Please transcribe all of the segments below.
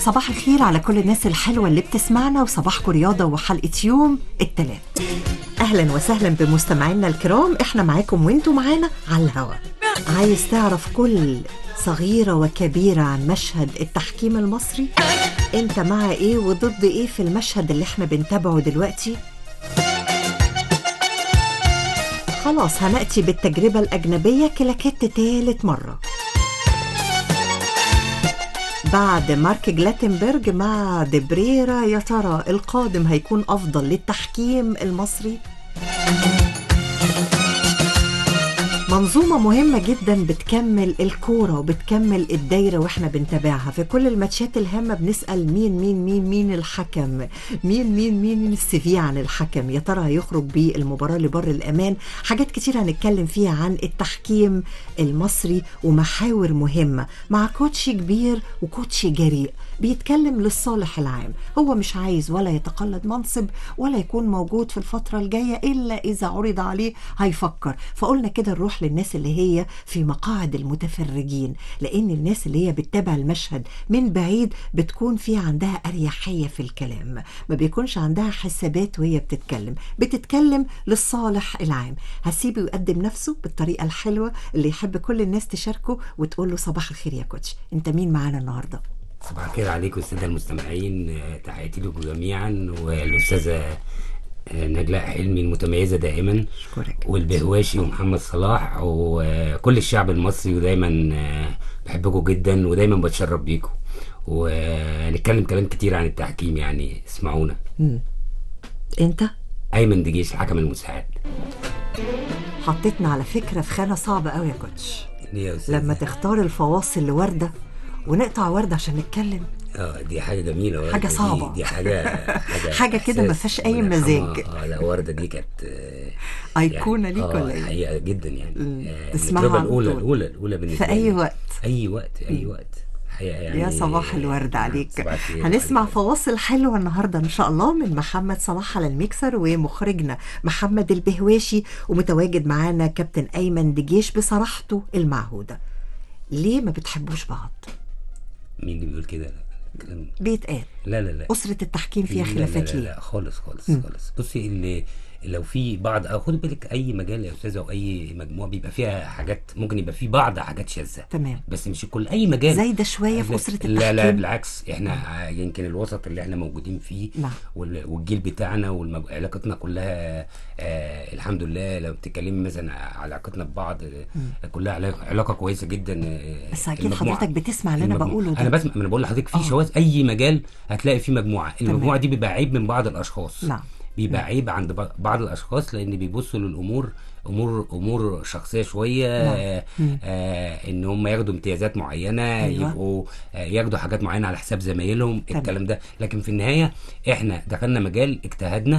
صباح الخير على كل الناس الحلوة اللي بتسمعنا وصباحكم رياضة وحلقة يوم التلات أهلا وسهلا بمستمعينا الكرام احنا معاكم وانتوا معانا على الهوا عايز تعرف كل صغيرة وكبيرة عن مشهد التحكيم المصري انت مع ايه وضد ايه في المشهد اللي احنا بنتابعه دلوقتي خلاص هنأتي بالتجربة الأجنبية كلاكيت تالت مرة بعد مارك جلاتنبرج مع دبريرا يا ترى القادم هيكون أفضل للتحكيم المصري؟ منظومة مهمة جدا بتكمل الكورة وبتكمل الدايرة واحنا بنتابعها في كل الماتشات الهامة بنسأل مين مين مين مين الحكم مين مين مين السي في عن الحكم يا ترى هيخرج بالمباراة لبر الأمان حاجات كتير هنتكلم فيها عن التحكيم المصري ومحاور مهمة مع كوتشي كبير وكوتشي جريء بيتكلم للصالح العام هو مش عايز ولا يتقلد منصب ولا يكون موجود في الفترة الجاية إلا إذا عرض عليه هيفكر فقلنا كده نروح للناس اللي هي في مقاعد المتفرجين لأن الناس اللي هي بتتابع المشهد من بعيد بتكون في عندها أريحية في الكلام ما بيكونش عندها حسابات وهي بتتكلم بتتكلم للصالح العام هسيبه يقدم نفسه بالطريقة الحلوة اللي يحب كل الناس تشاركه وتقول له صباح الخير يا كوتش انت مين معانا النهارده صباح الخير عليكم الساده المستمعين آه، تحياتي لكم جميعا والاستاذه آه، نجلاء حلمي المتميزه دائما اشكرك والبهواشي ومحمد صلاح وكل الشعب المصري ودايما آه، بحبكم جدا ودايما بتشرف بيكم ونتكلم كلام كتير عن التحكيم يعني اسمعونا انت ايمن دجيش الحكم المساعد حطيتنا على فكرة في خانة صعبة قوي يا كوتش ليه يا أستاذ؟ لما تختار الفواصل لوردة ونقطع وردة عشان نتكلم اه دي حاجه جميله وردة حاجة دي- صعبة. دي, حاجه حاجه حاجة كده ما إحساس. فيهاش أي الله يرحمها. مزاج. اه لا ورده دي كانت آه، أيقونة ليك آه، ولا إيه؟ حقيقه جدا يعني مم. آه، تسمعها التجربة على الاولى طول. الاولى الاولى بالنسبه في أي لي. وقت اي وقت اي وقت حقيقه يعني يا صباح الورد عليك صباح الخير هنسمع عليك. فواصل حلوة النهاردة إن شاء الله من محمد صلاح على الميكسر ومخرجنا محمد البهواشي ومتواجد معانا كابتن أيمن دجيش بصراحته المعهودة ليه ما بتحبوش بعض؟ مين اللي بيقول كده لا كلام بيتقال لا لا لا أسرة التحكيم فيها لا- خلافات لا لا, ليه؟ لا خالص خالص خالص بصي اللي لو في بعض أو خدي بالك اي مجال يا استاذه او اي مجموعه بيبقى فيها حاجات ممكن يبقى في بعض حاجات شاذه تمام بس مش كل اي مجال زايدة شوية في أسرة التحكيم لا لا بالعكس احنا يمكن الوسط اللي احنا موجودين فيه نعم. وال- والجيل بتاعنا وعلاقتنا كلها آه الحمد لله لو بتتكلمي مثلا على علاقتنا ببعض آه، كلها علاقه علاقه كويسه جدا آه، بس أكيد المجموعة. حضرتك بتسمع اللي أنا المجموعة. بقوله ده انا بسمع انا بقول لحضرتك في آه. شواذ اي مجال هتلاقي فيه مجموعه تمام. المجموعه دي بيبقى عيب من بعض الاشخاص نعم. بيبقى عيب عند ب- بعض الاشخاص لان بيبصوا للامور امور امور شخصيه شويه نعم. آه مم. آه ان هم ياخدوا امتيازات معينه أيوة. يبقوا آه ياخدوا حاجات معينه على حساب زمايلهم تمام. الكلام ده لكن في النهايه احنا دخلنا مجال اجتهدنا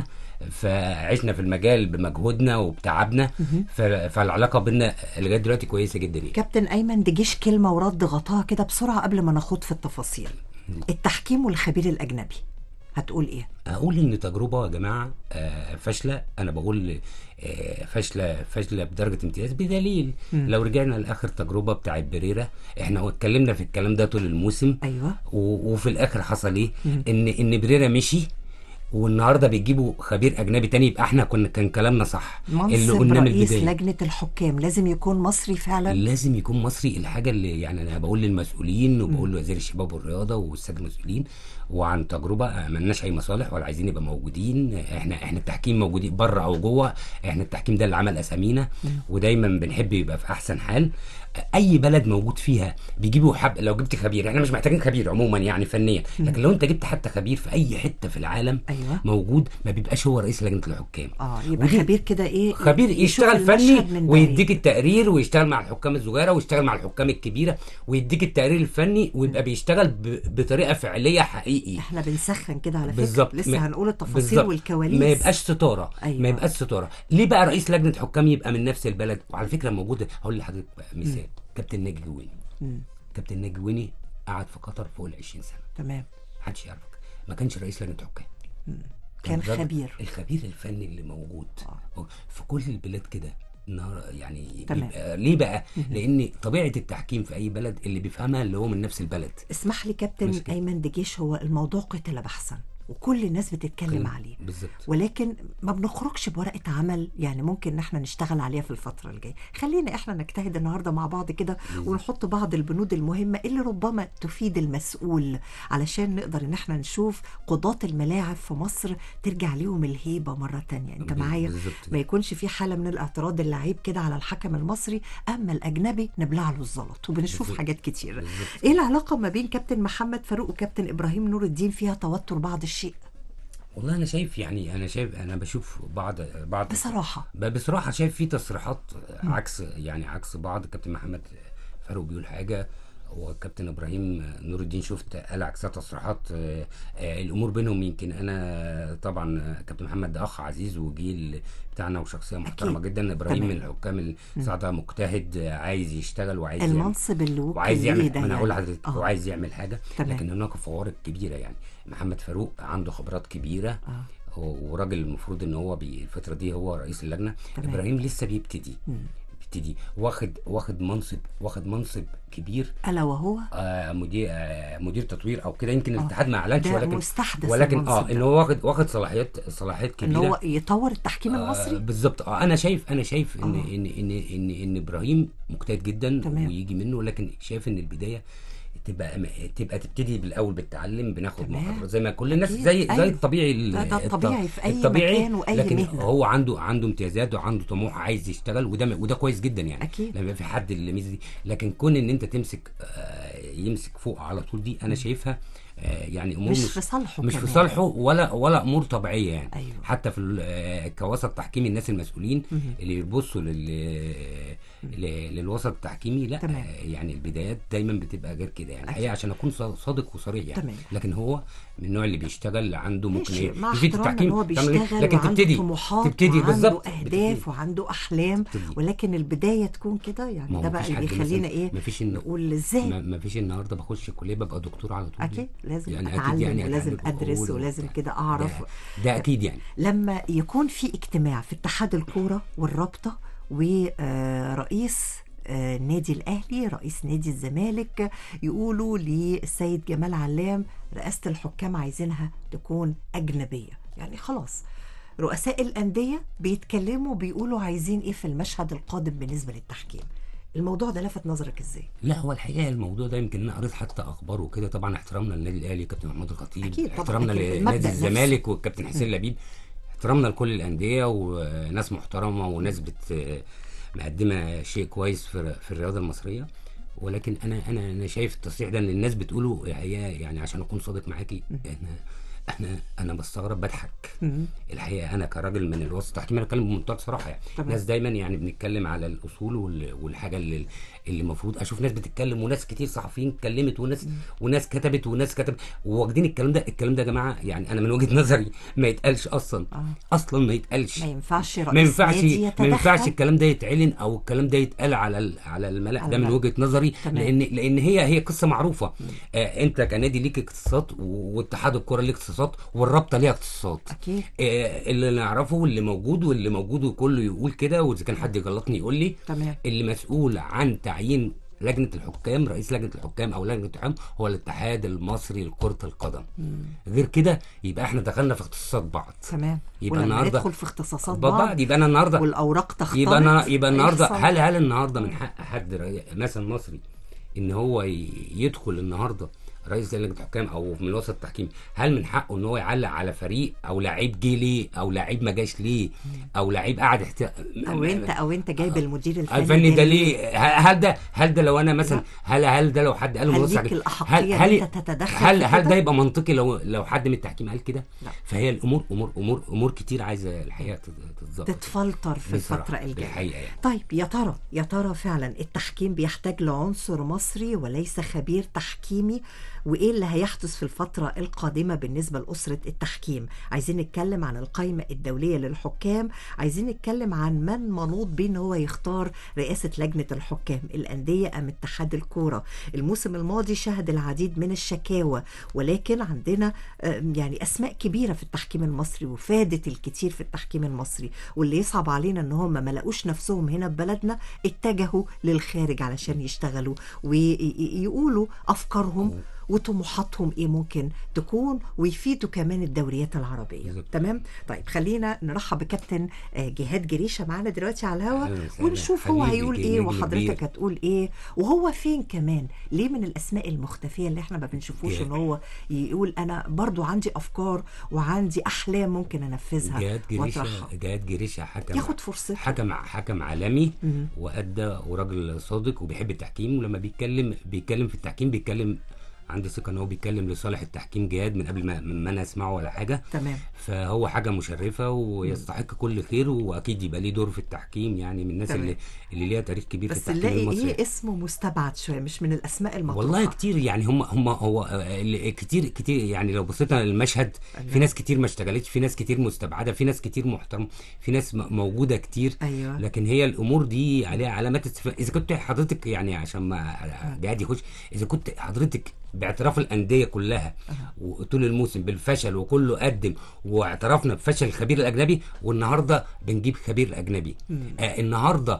فعشنا في المجال بمجهودنا وبتعبنا ف- فالعلاقه بينا لغايه دلوقتي كويسه جدا يعني كابتن أيمن دجيش كلمة ورد غطاها كده بسرعة قبل ما نخوض في التفاصيل التحكيم والخبير الأجنبي هتقول إيه؟ اقول ان تجربه يا جماعه آه، فاشله انا بقول آه، فاشله فاشله بدرجه امتياز بدليل مم. لو رجعنا لاخر تجربه بتاعت بريرا احنا اتكلمنا في الكلام ده طول الموسم أيوه و- وفي الاخر حصل ايه مم. ان ان بريرا مشي والنهارده بيجيبوا خبير اجنبي تاني يبقى احنا كنا كان كلامنا صح منصب قلناه من رئيس البداية. لجنة الحكام لازم يكون مصري فعلا لازم يكون مصري الحاجه اللي يعني انا بقول للمسؤولين وبقول لوزير الشباب والرياضه والساده المسؤولين وعن تجربه ملناش اي مصالح ولا عايزين نبقى موجودين احنا احنا التحكيم موجودين بره او جوه احنا التحكيم ده اللي عمل اسامينا ودايما بنحب يبقى في احسن حال اي بلد موجود فيها بيجيبوا حب لو جبت خبير احنا مش محتاجين خبير عموما يعني فنيا لكن لو انت جبت حتى خبير في اي حته في العالم أيوه موجود ما بيبقاش هو رئيس لجنه الحكام اه يبقى ودي- خبير كده ايه خبير يشوف يشتغل فني المشهد من بعيد. ويديك التقرير ويشتغل مع الحكام الصغيره ويشتغل مع الحكام الكبيره ويديك التقرير الفني ويبقى بيشتغل ب- بطريقه فعليه حقيقي احنا بنسخن كده على فكره بالظبط لسه ما- هنقول التفاصيل بالظبط. والكواليس ما يبقاش ستاره أيوة. ما يبقاش ستاره ليه بقى رئيس لجنه حكام يبقى من نفس البلد وعلى فكره موجوده هقول لحضرتك بقى مثال كابتن ناجي جويني مم. كابتن ناجي جويني قعد في قطر فوق ال 20 سنه تمام محدش يعرفك ما كانش رئيس لجنه حكام كان الراجل- خبير الخبير الفني اللي موجود آه. في كل البلاد كده النهار يعني تمام. بيبقى ليه بقى؟ لان طبيعه التحكيم في اي بلد اللي بيفهمها اللي هو من نفس البلد اسمح لي كابتن مش كده. ايمن دجيش هو الموضوع قتل بحثا وكل الناس بتتكلم عليه بالظبط ولكن ما بنخرجش بورقه عمل يعني ممكن ان احنا نشتغل عليها في الفتره الجايه خلينا احنا نجتهد النهارده مع بعض كده ونحط بعض البنود المهمه اللي ربما تفيد المسؤول علشان نقدر ان احنا نشوف قضاة الملاعب في مصر ترجع ليهم الهيبه مره تانية انت بال- معايا بالظبط. ما يكونش في حاله من الاعتراض اللعيب كده على الحكم المصري اما الاجنبي نبلع له الزلط وبنشوف بالظبط. حاجات كتير بالظبط. ايه العلاقه ما بين كابتن محمد فاروق وكابتن ابراهيم نور الدين فيها توتر بعض الشيء والله انا شايف يعني انا شايف انا بشوف بعض بعض بصراحه ب- بصراحه شايف في تصريحات عكس يعني عكس بعض كابتن محمد فاروق بيقول حاجه وكابتن ابراهيم نور الدين شفت قال عكسها تصريحات آه، آه، الامور بينهم يمكن انا طبعا آه، كابتن محمد ده اخ عزيز وجيل بتاعنا وشخصيه محترمه أكيد. جدا ابراهيم تمام. من الحكام الصاعده مجتهد آه، عايز يشتغل وعايز يعمل- المنصب اللي وكل وعايز ليه يعمل ده ما انا اقول يعني. لحضرتك آه. وعايز يعمل حاجه تمام. لكن هناك فوارق كبيره يعني محمد فاروق عنده خبرات كبيره آه. هو- وراجل المفروض ان هو بي- الفتره دي هو رئيس اللجنه تمام. ابراهيم لسه بيبتدي مم. بيبتدي واخد واخد منصب واخد منصب كبير الا وهو آه مدير آه مدير تطوير او كده يمكن آه. الاتحاد ما اعلنش ده ولكن مستحدث ولكن المنصب اه ده. ان هو واخد واخد صلاحيات صلاحيات ان كبيره هو يطور التحكيم آه المصري بالظبط اه انا شايف انا شايف ان آه. ان ان ان ان ابراهيم مجتهد جدا تمام. ويجي منه لكن شايف ان البدايه تبقى تبقى تبتدي بالاول بالتعلم بناخد تمام. محاضرات زي ما كل الناس أكيد. زي زي أيوة. الطبيعي ال- ده- ده الط- الطبيعي في أي الطبيعي مكان وأي لكن مهنة. هو عنده عنده امتيازات وعنده طموح عايز يشتغل وده وده كويس جدا يعني أكيد. لما يبقى في حد الميزه دي لكن كون ان انت تمسك آه، يمسك فوق على طول دي انا شايفها آه، يعني امور مش في صالحه مش في كمان. صالحه ولا ولا امور طبيعيه يعني أيوة. حتى في ال- آه، كوسط تحكيمي الناس المسؤولين مهم. اللي بيبصوا لل ل- للوسط التحكيمي لا تمام. آه، يعني البدايات دايما بتبقى غير كده يعني الحقيقه عشان اكون صا- صادق وصريح يعني تمام. لكن هو من النوع اللي بيشتغل عنده ممكن ماشي ايه مع يفيد احترام ان هو تعمل إيه؟ بيشتغل لكن وعنده تبتدي طموحات تبتدي وعنده بالظبط اهداف بتبتدي. وعنده احلام تبتدي. ولكن البدايه تكون كده ما يعني هو ده بقى مفيش اللي حد بيخلينا مثلاً- ايه مفيش إن- نقول ازاي ما ما فيش النهارده بخش الكليه ببقى دكتور على طول اكيد لازم يعني اتعلم أكيد يعني ولازم أتعلم ادرس أقول ولازم وبتاع. كده اعرف ده, ده اكيد يعني لما يكون في اجتماع في اتحاد الكوره والرابطه ورئيس النادي الاهلي رئيس نادي الزمالك يقولوا للسيد جمال علام رئاسه الحكام عايزينها تكون اجنبيه يعني خلاص رؤساء الانديه بيتكلموا بيقولوا عايزين ايه في المشهد القادم بالنسبه للتحكيم الموضوع ده لفت نظرك ازاي لا هو الحقيقه الموضوع ده يمكن انا قريت حتى اخبار وكده طبعا احترامنا للنادي الاهلي كابتن محمود الخطيب أكيد طبعاً، احترامنا أكيد. لنادي المبدأ نفسه. الزمالك والكابتن حسين لبيب احترامنا لكل الانديه وناس محترمه وناس بت مقدمه شيء كويس في في الرياضه المصريه ولكن انا انا انا شايف التصريح ده ان الناس بتقوله هي يعني عشان اكون صادق معاكي احنا احنا انا بستغرب بضحك الحقيقه انا كراجل من الوسط التحكيمي انا بتكلم بمنتهى الصراحه يعني تمام. ناس دايما يعني بنتكلم على الاصول وال- والحاجه اللي اللي المفروض اشوف ناس بتتكلم وناس كتير صحفيين اتكلمت وناس وناس كتبت وناس كتبت وواخدين الكلام ده الكلام ده يا جماعه يعني انا من وجهه نظري ما يتقالش اصلا آه. اصلا ما يتقالش ما ينفعش رئيس ما ينفعش نادي ما يتدخل ينفعش الكلام ده يتعلن او الكلام ده يتقال على ال- على الملأ على ده من الملأ. وجهه نظري تمام. لان لان هي هي قصه معروفه آه انت كنادي ليك اختصاصات و- واتحاد الكره ليه اختصاصات والرابطه ليها اختصاصات اكيد آه، اللي نعرفه واللي موجود واللي موجود وكله يقول كده واذا كان حد يغلطني يقول لي تمام اللي مسؤول عن تعيين لجنه الحكام رئيس لجنه الحكام او لجنه الحكام هو الاتحاد المصري لكره القدم غير كده يبقى احنا دخلنا في اختصاصات بعض تمام يبقى ولما النهارده ندخل في اختصاصات بعض بعض يبقى انا النهارده والاوراق تختلط يبقى انا يبقى النهارده هيحصل. هل هل النهارده من حق حد ري- مثلا مصري ان هو ي- يدخل النهارده رئيس لجنه الحكام او من وسط التحكيم هل من حقه ان هو يعلق على فريق او لعيب جه ليه او لعيب ما جاش ليه او لعيب قاعد احت... او انت او انت جايب المدير الفني الفني ده ليه؟ ليه ه- هل ده هل ده لو انا مثلا هل هل ده لو حد قال هل منصف ليك عليه- الأحقية هل إن هل أنت تتدخل هل في هل كده؟ ده يبقى منطقي لو لو حد من التحكيم قال كده لا. فهي الامور امور امور امور كتير عايزه الحقيقه تت- تتظبط تتفلتر في بصراحة، الفترة الجاية الحقيقه يعني طيب يا ترى يا ترى فعلا التحكيم بيحتاج لعنصر مصري وليس خبير تحكيمي وايه اللي هيحدث في الفتره القادمه بالنسبه لاسره التحكيم عايزين نتكلم عن القائمه الدوليه للحكام عايزين نتكلم عن من منوط بيه ان هو يختار رئاسه لجنه الحكام الانديه ام اتحاد الكوره الموسم الماضي شهد العديد من الشكاوى ولكن عندنا آه، يعني اسماء كبيره في التحكيم المصري وفادت الكثير في التحكيم المصري واللي يصعب علينا ان هم ما لقوش نفسهم هنا في بلدنا اتجهوا للخارج علشان يشتغلوا ويقولوا افكارهم وطموحاتهم ايه ممكن تكون ويفيدوا كمان الدوريات العربيه بالظبط. تمام طيب خلينا نرحب بكابتن آه، جهاد جريشه معانا دلوقتي على الهوا أهلاً وسهلاً. ونشوف هو حبيبي هيقول جي- ايه نجم وحضرتك كبير. هتقول ايه وهو فين كمان ليه من الاسماء المختفيه اللي احنا ما بنشوفوش جهاد. ان هو يقول انا برضو عندي افكار وعندي احلام ممكن انفذها جهاد جريشه واطرحها جهاد جريشه حكم ياخد فرصته حكم حكم عالمي مم. وادى وراجل صادق وبيحب التحكيم ولما بيتكلم بيتكلم في التحكيم بيتكلم عندي ثقه ان هو بيتكلم لصالح التحكيم جهاد من قبل ما من ما انا اسمعه ولا حاجه تمام فهو حاجه مشرفه ويستحق كل خير واكيد يبقى ليه دور في التحكيم يعني من الناس تمام. اللي اللي ليها تاريخ كبير في بس التحكيم نلاقي المصري ايه اسمه مستبعد شويه مش من الاسماء المطروحه والله كتير يعني هم هم هو آه، اللي- كتير كتير يعني لو بصينا للمشهد في ناس كتير ما اشتغلتش في ناس كتير مستبعده في ناس كتير محترم في ناس م- موجوده كتير ايوه لكن هي الامور دي عليها علامات استفهام اذا كنت حضرتك يعني عشان ما جهاد يخش اذا كنت حضرتك باعتراف الانديه كلها وطول الموسم بالفشل وكله قدم واعترفنا بفشل الخبير الاجنبي والنهارده بنجيب خبير اجنبي آه النهارده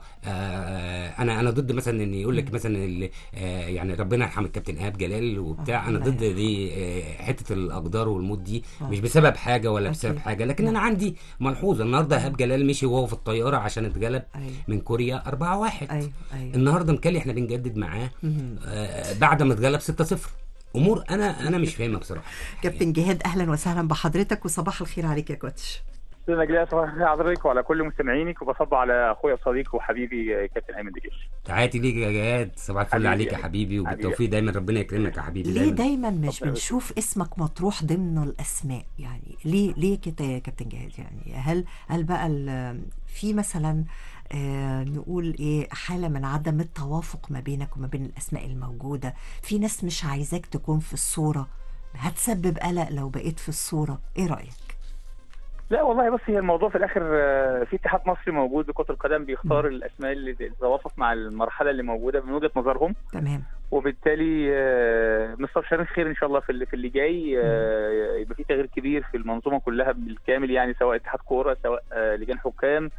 آه انا انا ضد مثلا ان يقول لك مثلا ال- آه يعني ربنا يرحم الكابتن ايهاب جلال وبتاع آه، انا الله ضد دي آه حته الاقدار والموت دي آه. مش بسبب حاجه ولا بسبب أكيد. حاجه لكن انا عندي ملحوظه النهارده ايهاب جلال مشي وهو في الطياره عشان اتغلب ايوه من كوريا 4-1 ايوه ايوه النهارده مكلي احنا بنجدد معاه مهم. آه بعد ما اتغلب 6-0 امور انا انا مش فاهمها بصراحه كابتن جهاد اهلا وسهلا بحضرتك وصباح الخير عليك يا كوتش استاذ نجلاء صباح الخير حضرتك وعلى كل مستمعينك وبصب على اخويا صديقي وحبيبي كابتن ايمن دجيش تعاتي ليك يا جهاد صباح الفل حبيبي عليك يا يا حبيبي حبيبي. وبالتوفيق دايما ربنا يكرمك يا حبيبي ليه دايما دايما مش ربنا يبارك بنشوف اسمك مطروح ضمن الاسماء يعني ليه ليه كده يا كابتن جهاد يعني هل هل بقى ال- في مثلا آه نقول ايه حاله من عدم التوافق ما بينك وما بين الاسماء الموجوده في ناس مش عايزاك تكون في الصوره هتسبب قلق لو بقيت في الصوره ايه رايك لا والله بص هي الموضوع في الاخر آه، في اتحاد مصري موجود لكره القدم بيختار الاسماء اللي تتوافق مع المرحله اللي موجوده من وجهه نظرهم تمام وبالتالي آه، مستبشرين خير ان شاء الله في اللي في اللي جاي آه، يبقى في تغيير كبير في المنظومه كلها بالكامل يعني سواء اتحاد كوره سواء آه، لجان حكام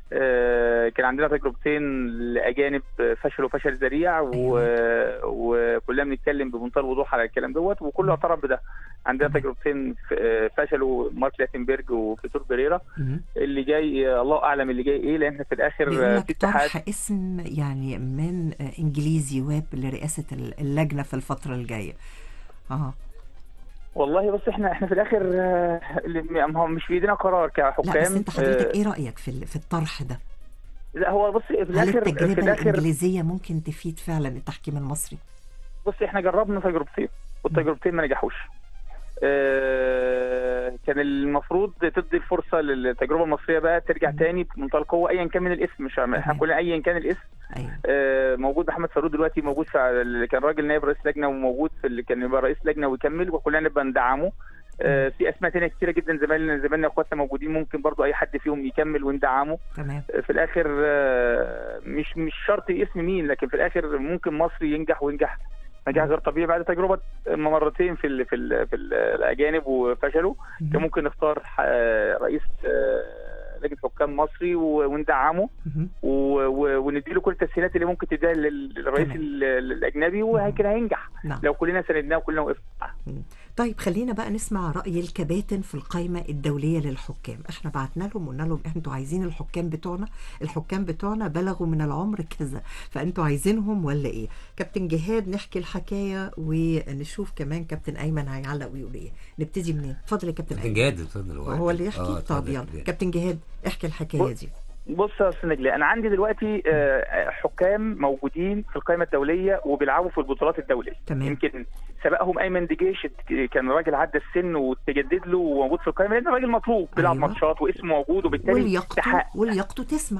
آه، كان عندنا تجربتين لاجانب فشلوا فشل ذريع و- وكلنا بنتكلم بمنتهى الوضوح على الكلام دوت وكله اعترف بده عندنا تجربتين ف- آه، فشلوا مارك لاتنبرج وفيتور بيريرا مهم. اللي جاي آه، الله اعلم اللي جاي ايه لان احنا في الاخر بيقول آه، لك في اتحاد طرح اسم يعني من آه، انجليزي ويب لرئاسه اللجنه في الفتره الجايه اه والله بص احنا احنا في الاخر آه، اللي- ما هو مش في ايدينا قرار كحكام لا بس انت حضرتك آه، ايه رايك في ال- في الطرح ده لا هو بص في هل الاخر في التجربه الاخر الانجليزيه ممكن تفيد فعلا التحكيم المصري بص احنا جربنا تجربتين والتجربتين ما نجحوش آه، كان المفروض تدي الفرصه للتجربه المصريه بقى ترجع تاني بمنتهى القوه ايا كان من الاسم مش احنا تمام. كلنا ايا كان الاسم ايوه آه، موجود محمد فاروق دلوقتي موجود في اللي كان راجل نائب رئيس لجنه وموجود في اللي كان يبقى رئيس لجنه ويكمل وكلنا نبقى ندعمه آه، في اسماء تانية كتيره جدا زمايلنا زمايلنا اخواتنا موجودين ممكن برضو اي حد فيهم يكمل وندعمه تمام في الاخر آه، مش مش شرط اسم مين لكن في الاخر ممكن مصري ينجح وينجح نجاح غير طبيعي بعد تجربه مرتين في ال في ال في ال الاجانب وفشلوا كان ممكن نختار آه، رئيس آه، لجنه حكام مصري و- وندعمه مهم. و- و- ونديله كل التسهيلات اللي ممكن تديها لل- للرئيس تمام. ال- الاجنبي وهيكون هينجح نعم لو كلنا ساندناه وكلنا وقفنا معاه. طيب خلينا بقى نسمع رأي الكباتن في القائمة الدولية للحكام احنا بعتنا لهم وقلنا لهم انتوا عايزين الحكام بتوعنا الحكام بتوعنا بلغوا من العمر كذا فانتوا عايزينهم ولا ايه كابتن جهاد نحكي الحكاية ونشوف كمان كابتن ايمن هيعلق ويقول ايه نبتدي منين اتفضل يا كابتن كابتن ايمن جهاد اتفضل هو اللي يحكي آه، طب اتفضل يلا يا كابتن. كابتن جهاد احكي الحكاية دي بص يا استاذ نجلاء انا عندي دلوقتي آه، حكام موجودين في القائمه الدوليه وبيلعبوا في البطولات الدوليه تمام. يمكن سبقهم ايمن دجيش كان راجل عدى السن وتجدد له وموجود في القائمه لان راجل مطلوب بيلعب أيوة. ماتشات واسمه موجود وبالتالي ولياقته تحقق ولياقته تسمح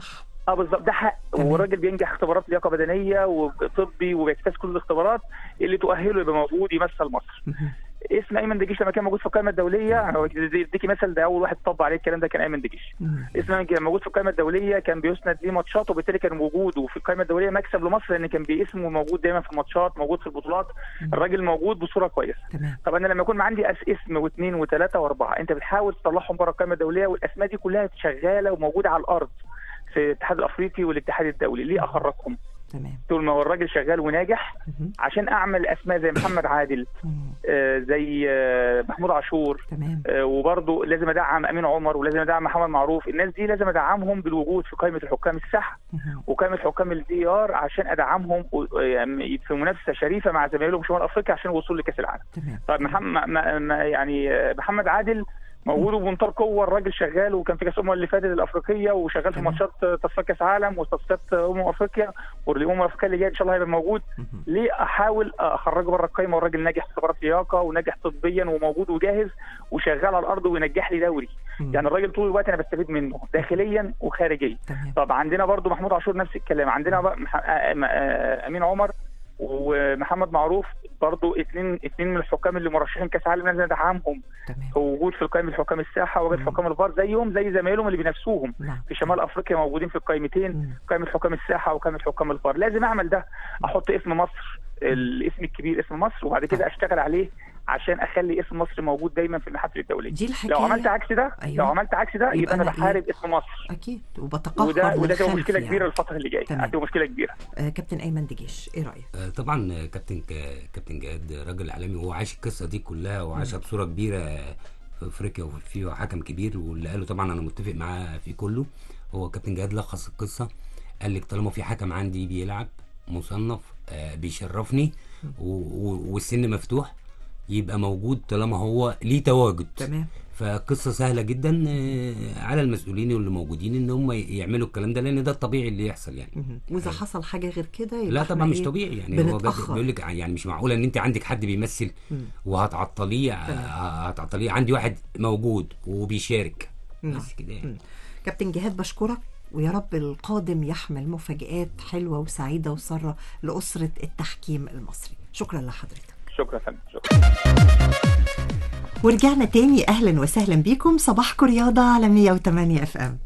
اه بالظبط ده حق تمام. والراجل بينجح اختبارات لياقه بدنيه وطبي وبيجتاز كل الاختبارات اللي تؤهله يبقى موجود يمثل مصر مهم. اسم ايمن دجيش لما كان موجود في القائمه الدوليه هو اديكي مثل ده اول واحد طبق عليه الكلام ده كان ايمن دجيش مم. اسم ايمن كان موجود في القائمه الدوليه كان بيسند ليه ماتشات وبالتالي كان وجوده في القائمه الدوليه مكسب لمصر لان كان باسمه موجود دايما في الماتشات موجود في البطولات الراجل موجود بصوره كويسه تمام طب انا لما يكون عندي أس اسم واثنين وثلاثه واربعه انت بتحاول تطلعهم بره القائمه الدوليه والاسماء دي كلها شغاله وموجوده على الارض في الاتحاد الافريقي والاتحاد الدولي ليه اخرجهم تمام طول ما هو الراجل شغال وناجح مهم. عشان اعمل اسماء زي محمد عادل مم. آه، زي آه، محمود عاشور تمام آه، وبرضه لازم ادعم امين عمر ولازم ادعم محمد معروف الناس دي لازم ادعمهم بالوجود في قائمه الحكام الساحه مهم. وقائمه حكام الدي ار عشان ادعمهم و- يعني في منافسه شريفه مع زمايلهم في شمال افريقيا عشان الوصول لكاس العالم تمام طيب محمد ما- ما- يعني آه، محمد عادل موجود وبمنتهى القوه الراجل شغال وكان في كاس الامم اللي فاتت الافريقيه وشغال في تمام. ماتشات آه، تصفيات كاس عالم وتصفيات آه، امم افريقيا والامم الافريقيه اللي جايه ان شاء الله هيبقى موجود مهم. ليه احاول اخرجه بره القايمه والراجل ناجح في اختبارات لياقه وناجح طبيا وموجود وجاهز وشغال على الارض وينجح لي دوري مم. يعني الراجل طول الوقت انا بستفيد منه داخليا وخارجيا تمام طب عندنا برضو محمود عاشور نفس الكلام عندنا بقى مح... آه، آه، آه، امين عمر ومحمد معروف برضو اثنين اثنين من الحكام اللي مرشحين كاس عالم لازم ندعمهم تمام هو وجود في القائمه الحكام الساحه ووجود مم. حكام الفار زيهم زي زمايلهم اللي بينافسوهم نعم في شمال افريقيا موجودين في القائمتين مم. قائمه حكام الساحه وقائمه حكام الفار لازم اعمل ده احط اسم مصر الاسم الكبير اسم مصر وبعد كده اشتغل عليه عشان اخلي اسم مصر موجود دايما في المحافل الدوليه دي الحكايه لو عملت عكس ده أيوة. لو عملت عكس ده يبقى يبقى انا أنا بحارب اسم مصر اكيد وبتقهر وده وده تبقى للخلف مشكله يعني. كبيره الفتره اللي جايه تمام. هتبقى مشكله كبيره آه كابتن ايمن دجيش ايه رايك آه، طبعا آه، كابتن ك- كابتن جهاد راجل عالمي وهو عاش القصه دي كلها وعاشها بصوره كبيره في افريقيا وفي حكم كبير واللي قاله طبعا انا متفق معاه في كله هو كابتن جهاد لخص القصه قال لك طالما في حكم عندي بيلعب مصنف آه، بيشرفني و- و- والسن مفتوح يبقى موجود طالما هو ليه تواجد تمام فقصه سهله جدا آه، على المسؤولين واللي موجودين ان هم يعملوا الكلام ده لان ده الطبيعي اللي يحصل يعني مهم. واذا حصل حاجه غير كده يبقى لا إحنا طبعا مش إيه؟ طبيعي يعني هو بد- بنتأخر. بيقول لك يعني مش معقوله ان انت عندك حد بيمثل مم. وهتعطليه ه- هتعطليه عندي واحد موجود وبيشارك نعم. بس كده يعني مم. كابتن جهاد بشكرك ويا رب القادم يحمل مفاجآت حلوة وسعيدة وسارة لأسرة التحكيم المصري شكرا لحضرتك شكرا يا فندم شكرا ورجعنا تاني أهلا وسهلا بيكم صباحكم رياضة على 108 اف ام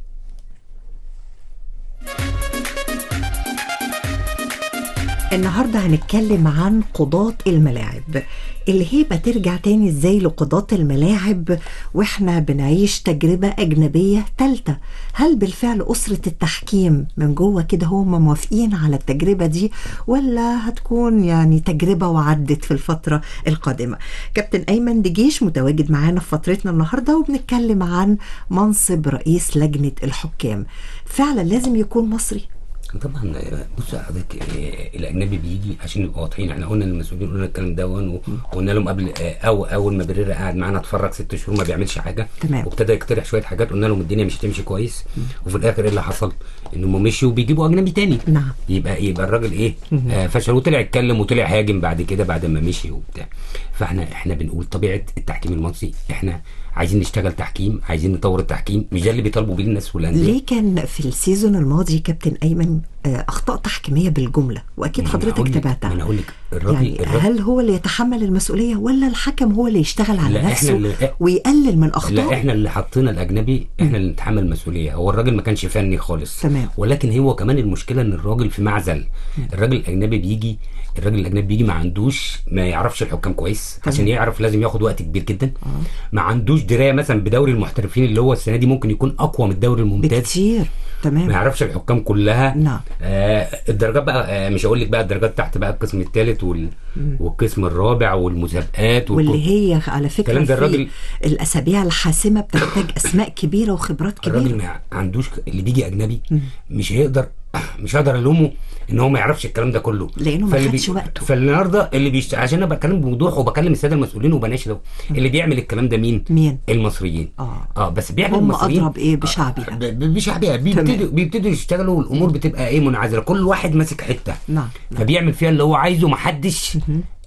النهاردة هنتكلم عن قضاة الملاعب الهيبة ترجع تاني ازاي لقضاة الملاعب واحنا بنعيش تجربة أجنبية تالتة هل بالفعل أسرة التحكيم من جوه كده هم موافقين على التجربة دي ولا هتكون يعني تجربة وعدت في الفترة القادمة كابتن أيمن دجيش متواجد معانا في فترتنا النهاردة وبنتكلم عن منصب رئيس لجنة الحكام فعلا لازم يكون مصري طبعا بص يا حضرتك آه، الاجنبي بيجي عشان نبقى واضحين احنا قلنا للمسؤولين قلنا الكلام ده و- وقلنا لهم قبل آه، او اول ما بريرا قاعد معانا اتفرج ست شهور ما بيعملش حاجه تمام. وابتدى يقترح شويه حاجات قلنا لهم الدنيا مش هتمشي كويس وفي الاخر ايه اللي حصل؟ انهم مشيوا وبيجيبوا اجنبي تاني نعم يبقى يبقى الراجل ايه آه فشل وطلع اتكلم وطلع هاجم بعد كده بعد ما مشي وبتاع فاحنا احنا بنقول طبيعه التحكيم المصري احنا عايزين نشتغل تحكيم عايزين نطور التحكيم مش ده اللي بيطالبوا بيه الناس والانديه ليه كان في السيزون الماضي كابتن ايمن آه، اخطاء تحكيميه بالجمله واكيد ما أنا حضرتك هقول لك- ما تابعتها انا اقول لك الراجل يعني الراجل هل هو اللي يتحمل المسؤوليه ولا الحكم هو اللي يشتغل على لا، إحنا نفسه اللي- ويقلل من لا اخطائه احنا اللي حطينا الاجنبي احنا اللي نتحمل المسؤوليه هو الراجل ما كانش فني خالص تمام. ولكن هو كمان المشكله ان الراجل في معزل الراجل الاجنبي بيجي الراجل الاجنبي بيجي ما عندوش ما يعرفش الحكام كويس تمام. عشان يعرف لازم ياخد وقت كبير جدا ما عندوش درايه مثلا بدوري المحترفين اللي هو السنه دي ممكن يكون اقوى من الدوري الممتاز بكتير ما تمام يعرفش الحكام كلها نعم. آه الدرجات بقى آه مش هقول لك بقى الدرجات تحت بقى القسم الثالث وال... والقسم الرابع والمسابقات واللي هي على فكره الكلام ده في الراجل- الاسابيع الحاسمه بتحتاج اسماء كبيره وخبرات الراجل كبيره ما عندوش اللي بيجي اجنبي مش هيقدر مش هقدر الومه ان هو ما يعرفش الكلام ده كله لأنه ما فاللي خدش وقته. فالنهارده اللي بيشت... عشان انا بتكلم بوضوح وبكلم الساده المسؤولين وبناشد اللي بيعمل الكلام ده مين؟ مين المصريين اه اه بس بيعمل هم المصريين اضرب ايه بشعبها ب- ب- بشعبها بيبتدوا تمام. بيبتدوا يشتغلوا والامور بتبقى ايه منعزله كل واحد ماسك حته نعم نعم. فبيعمل فيها اللي هو عايزه محدش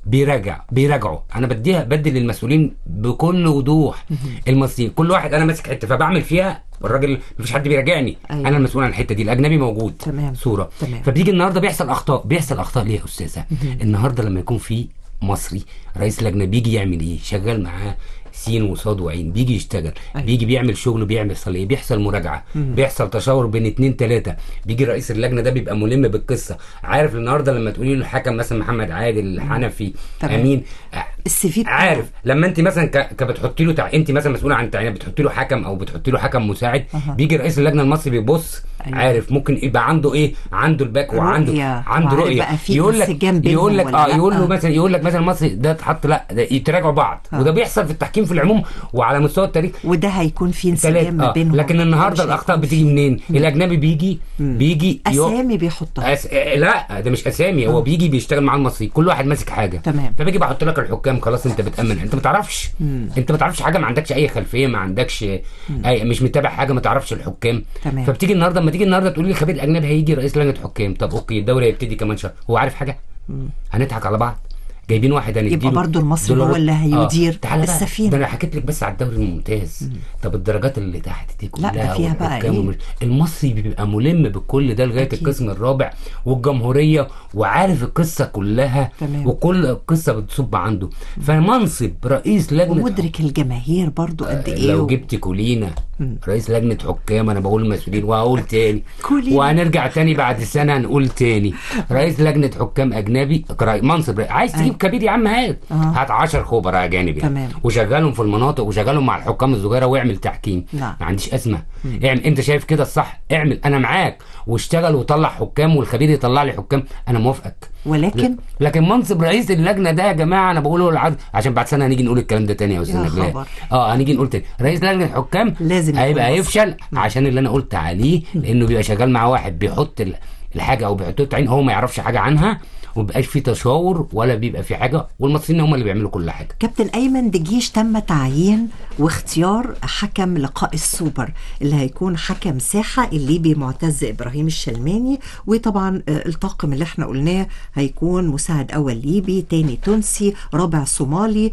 بيراجع بيراجعوا انا بديها بدي للمسؤولين بكل وضوح المصريين كل واحد انا ماسك حته فبعمل فيها الراجل مفيش حد بيراجعني أيوة. انا المسؤول عن الحته دي الاجنبي موجود تمام. صوره تمام. فبيجي النهارده بيحصل اخطاء بيحصل اخطاء ليه يا استاذه النهارده لما يكون في مصري رئيس لجنه بيجي يعمل ايه شغال معاه سين وصاد وعين بيجي يشتغل أيوة. بيجي بيعمل شغل بيحصل ايه بيحصل مراجعه بيحصل تشاور بين اتنين تلاته بيجي رئيس اللجنه ده بيبقى ملم بالقصه عارف النهارده لما تقولي له الحكم مثلا محمد عادل حنفي تمام. امين السي في بتاعه. عارف لما انت مثلا ك... كبتحطي له تع... انت مثلا مسؤوله عن تعيينات بتحطي له حكم او بتحطي له حكم مساعد أها. بيجي رئيس اللجنه المصري بيبص أيوة. عارف ممكن يبقى عنده ايه عنده الباك وعنده رؤية، عنده وعارف رؤيه بقى في يقول لك انسجام بينهم يقول لك ولا اه لأ. يقول له مثلا يقول لك مثلا المصري ده اتحط لا ده يتراجعوا بعض آه. وده بيحصل في التحكيم في العموم وعلى مستوى التاريخ وده هيكون في انسجام ثلاث ما اه بينهم لكن النهارده مش الاخطاء هيكون بتيجي في- منين الاجنبي بيجي بيجي يق- اسامي بيحطها أس... لا ده مش اسامي هو بيجي بيشتغل مع المصري كل واحد ماسك حاجه تمام. فبيجي بحط لك الحكام خلاص انت بتامن انت ما تعرفش انت ما تعرفش حاجه ما عندكش اي خلفيه ما عندكش أي مش متابع حاجه ما تعرفش الحكام تمام. فبتيجي النهارده لما تيجي النهارده تقول لي خبير اجنبي هيجي رئيس لجنه حكام طب اوكي الدوري هيبتدي كمان شهر هو عارف حاجه هنضحك على بعض جايبين واحد هنديله يبقى برضو المصري دولار- هو اللي هيدير تعالى بقى، السفينة. ده انا حكيت لك بس على الدوري الممتاز طب الدرجات اللي تحت دي لا، كلها ده فيها بقى والحكام إيه؟ ومش- المصري بيبقى ملم بكل ده لغايه أكيد. القسم الرابع والجمهوريه وعارف القصه كلها تمام. وكل قصه بتصب عنده فمنصب رئيس لجنه ومدرك الجماهير برضو قد ايه لو و- جبت كولينا رئيس لجنه حكام انا بقول المسؤولين وهقول تاني كولينا. وهنرجع تاني بعد سنه هنقول تاني رئيس لجنه حكام اجنبي رئي- منصب رئي- عايز تجيب كبير يا عم هات آه. هات 10 خبراء اجانب يعني تمام. وشغلهم في المناطق وشغلهم مع الحكام الصغيره واعمل تحكيم نعم. ما عنديش ازمه اعمل انت شايف كده الصح اعمل انا معاك واشتغل وطلع حكام والخبير يطلع لي حكام انا موافقك ولكن لكن منصب رئيس اللجنه ده يا جماعه انا بقوله العدل عشان بعد سنه هنيجي نقول الكلام ده تاني يا استاذ يا نجلاء خبر. اه هنيجي نقول تاني رئيس لجنه الحكام لازم يكون هيبقى مصري. هيفشل عشان اللي انا قلت عليه لانه بيبقى شغال مع واحد بيحط ال- الحاجه او بيحط تعين هو ما يعرفش حاجه عنها ومبقاش في تشاور ولا بيبقى في حاجه والمصريين هم اللي بيعملوا كل حاجه كابتن ايمن دجيش تم تعيين واختيار حكم لقاء السوبر اللي هيكون حكم ساحه الليبي معتز ابراهيم الشلماني وطبعا آه، الطاقم اللي احنا قلناه هيكون مساعد اول ليبي تاني تونسي رابع صومالي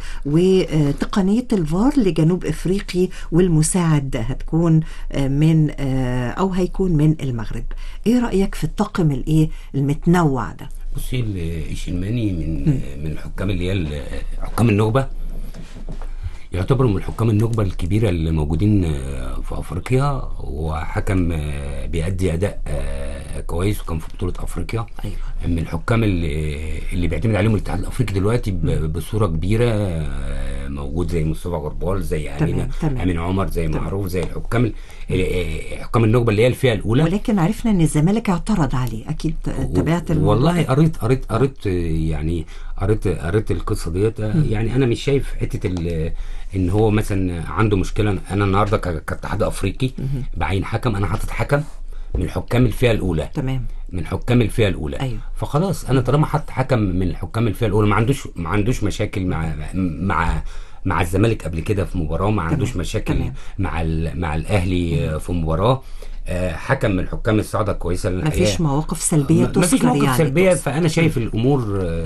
وتقنيه الفار لجنوب افريقي والمساعد هتكون آه، من آه، او هيكون من المغرب ايه رايك في الطاقم الايه المتنوع ده بصي ال- الشلماني من من الحكام اللي هي ال- حكام النخبه يعتبروا من الحكام النخبه الكبيره اللي موجودين آه، في افريقيا وحكم آه، بيأدي اداء آه، كويس وكان في بطوله افريقيا أيوة. من الحكام اللي اللي بيعتمد عليهم الاتحاد الافريقي دلوقتي ب- بصوره كبيره آه، موجود زي مصطفى غربال زي تمام، امينه تمام. امين عمر زي معروف زي الحكام ال- آه، حكام النخبه اللي هي الفئه الاولى ولكن عرفنا ان الزمالك اعترض عليه اكيد تابعت الموضوع والله قريت قريت قريت يعني قريت قريت القصه ديت يعني انا مش شايف حته ال- ان هو مثلا عنده مشكله انا النهارده ك- كاتحاد افريقي بعين حكم انا حاطط حكم من حكام الفئه الاولى تمام من حكام الفئه الاولى أيوة. فخلاص انا طالما حط حكم من الحكام الفئه الاولى ما عندوش ما عندوش مشاكل مع مع مع الزمالك قبل كده في مباراه ما عندوش مشاكل تمام. مع ال- مع الاهلي في مباراه آه، حكم من الحكام الصاعده الكويسه اللي ما فيش الحقيقة- مواقف سلبيه ما فيش تذكر موقف يعني سلبيه تقصد. فانا شايف الامور آه،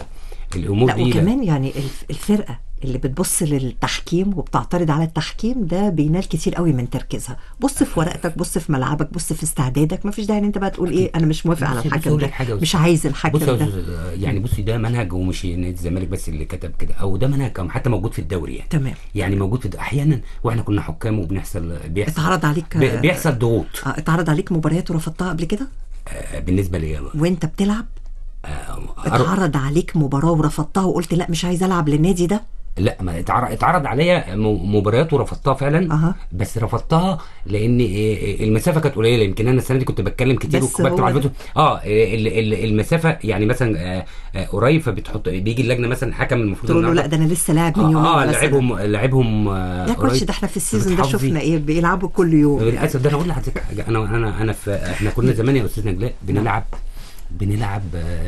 الامور لا دي وكمان يعني الف- الفرقه اللي بتبص للتحكيم وبتعترض على التحكيم ده بينال كتير قوي من تركيزها بص في ورقتك بص في ملعبك بص في استعدادك ما فيش داعي ان انت بقى تقول ايه انا مش موافق على بصي- بصي الحكم أقول ده لك حاجة يا مش أستاذ. عايز الحكم بص يا ده أستاذ، يعني بصي ده منهج ومش نادي الزمالك بس اللي كتب كده او ده منهج كان حتى موجود في الدوري يعني تمام يعني موجود في احيانا واحنا كنا حكام وبنحصل بيحصل اتعرض عليك بي- بيحصل ضغوط آه، اتعرض عليك مباريات ورفضتها قبل كده آه، بالنسبه لي وانت بتلعب أر- اتعرض عليك مباراه ورفضتها وقلت لا مش عايز العب للنادي ده لا ما اتعرض, اتعرض عليا م- مباريات ورفضتها فعلا أها. بس رفضتها لان إيه، المسافه كانت قليله يمكن انا السنه دي كنت بتكلم كتير بس وبكتب هو على ده. الفيديو اه إيه، ال- ال- المسافه يعني مثلا آه، آه، قريب فبتحط بيجي اللجنه مثلا حكم المفروض تقول له لا النهاردة- ده انا لسه لاعب من اه, يومين آه مثلاً. لعبهم لعبهم آه يا كوتش قريب. ده احنا في السيزون ده فبتحافظي. شفنا ايه بيلعبوا كل يوم للاسف ده انا اقول لحضرتك حاجه انا انا انا في احنا كنا زمان يا استاذ نجلاء بنلعب بنلعب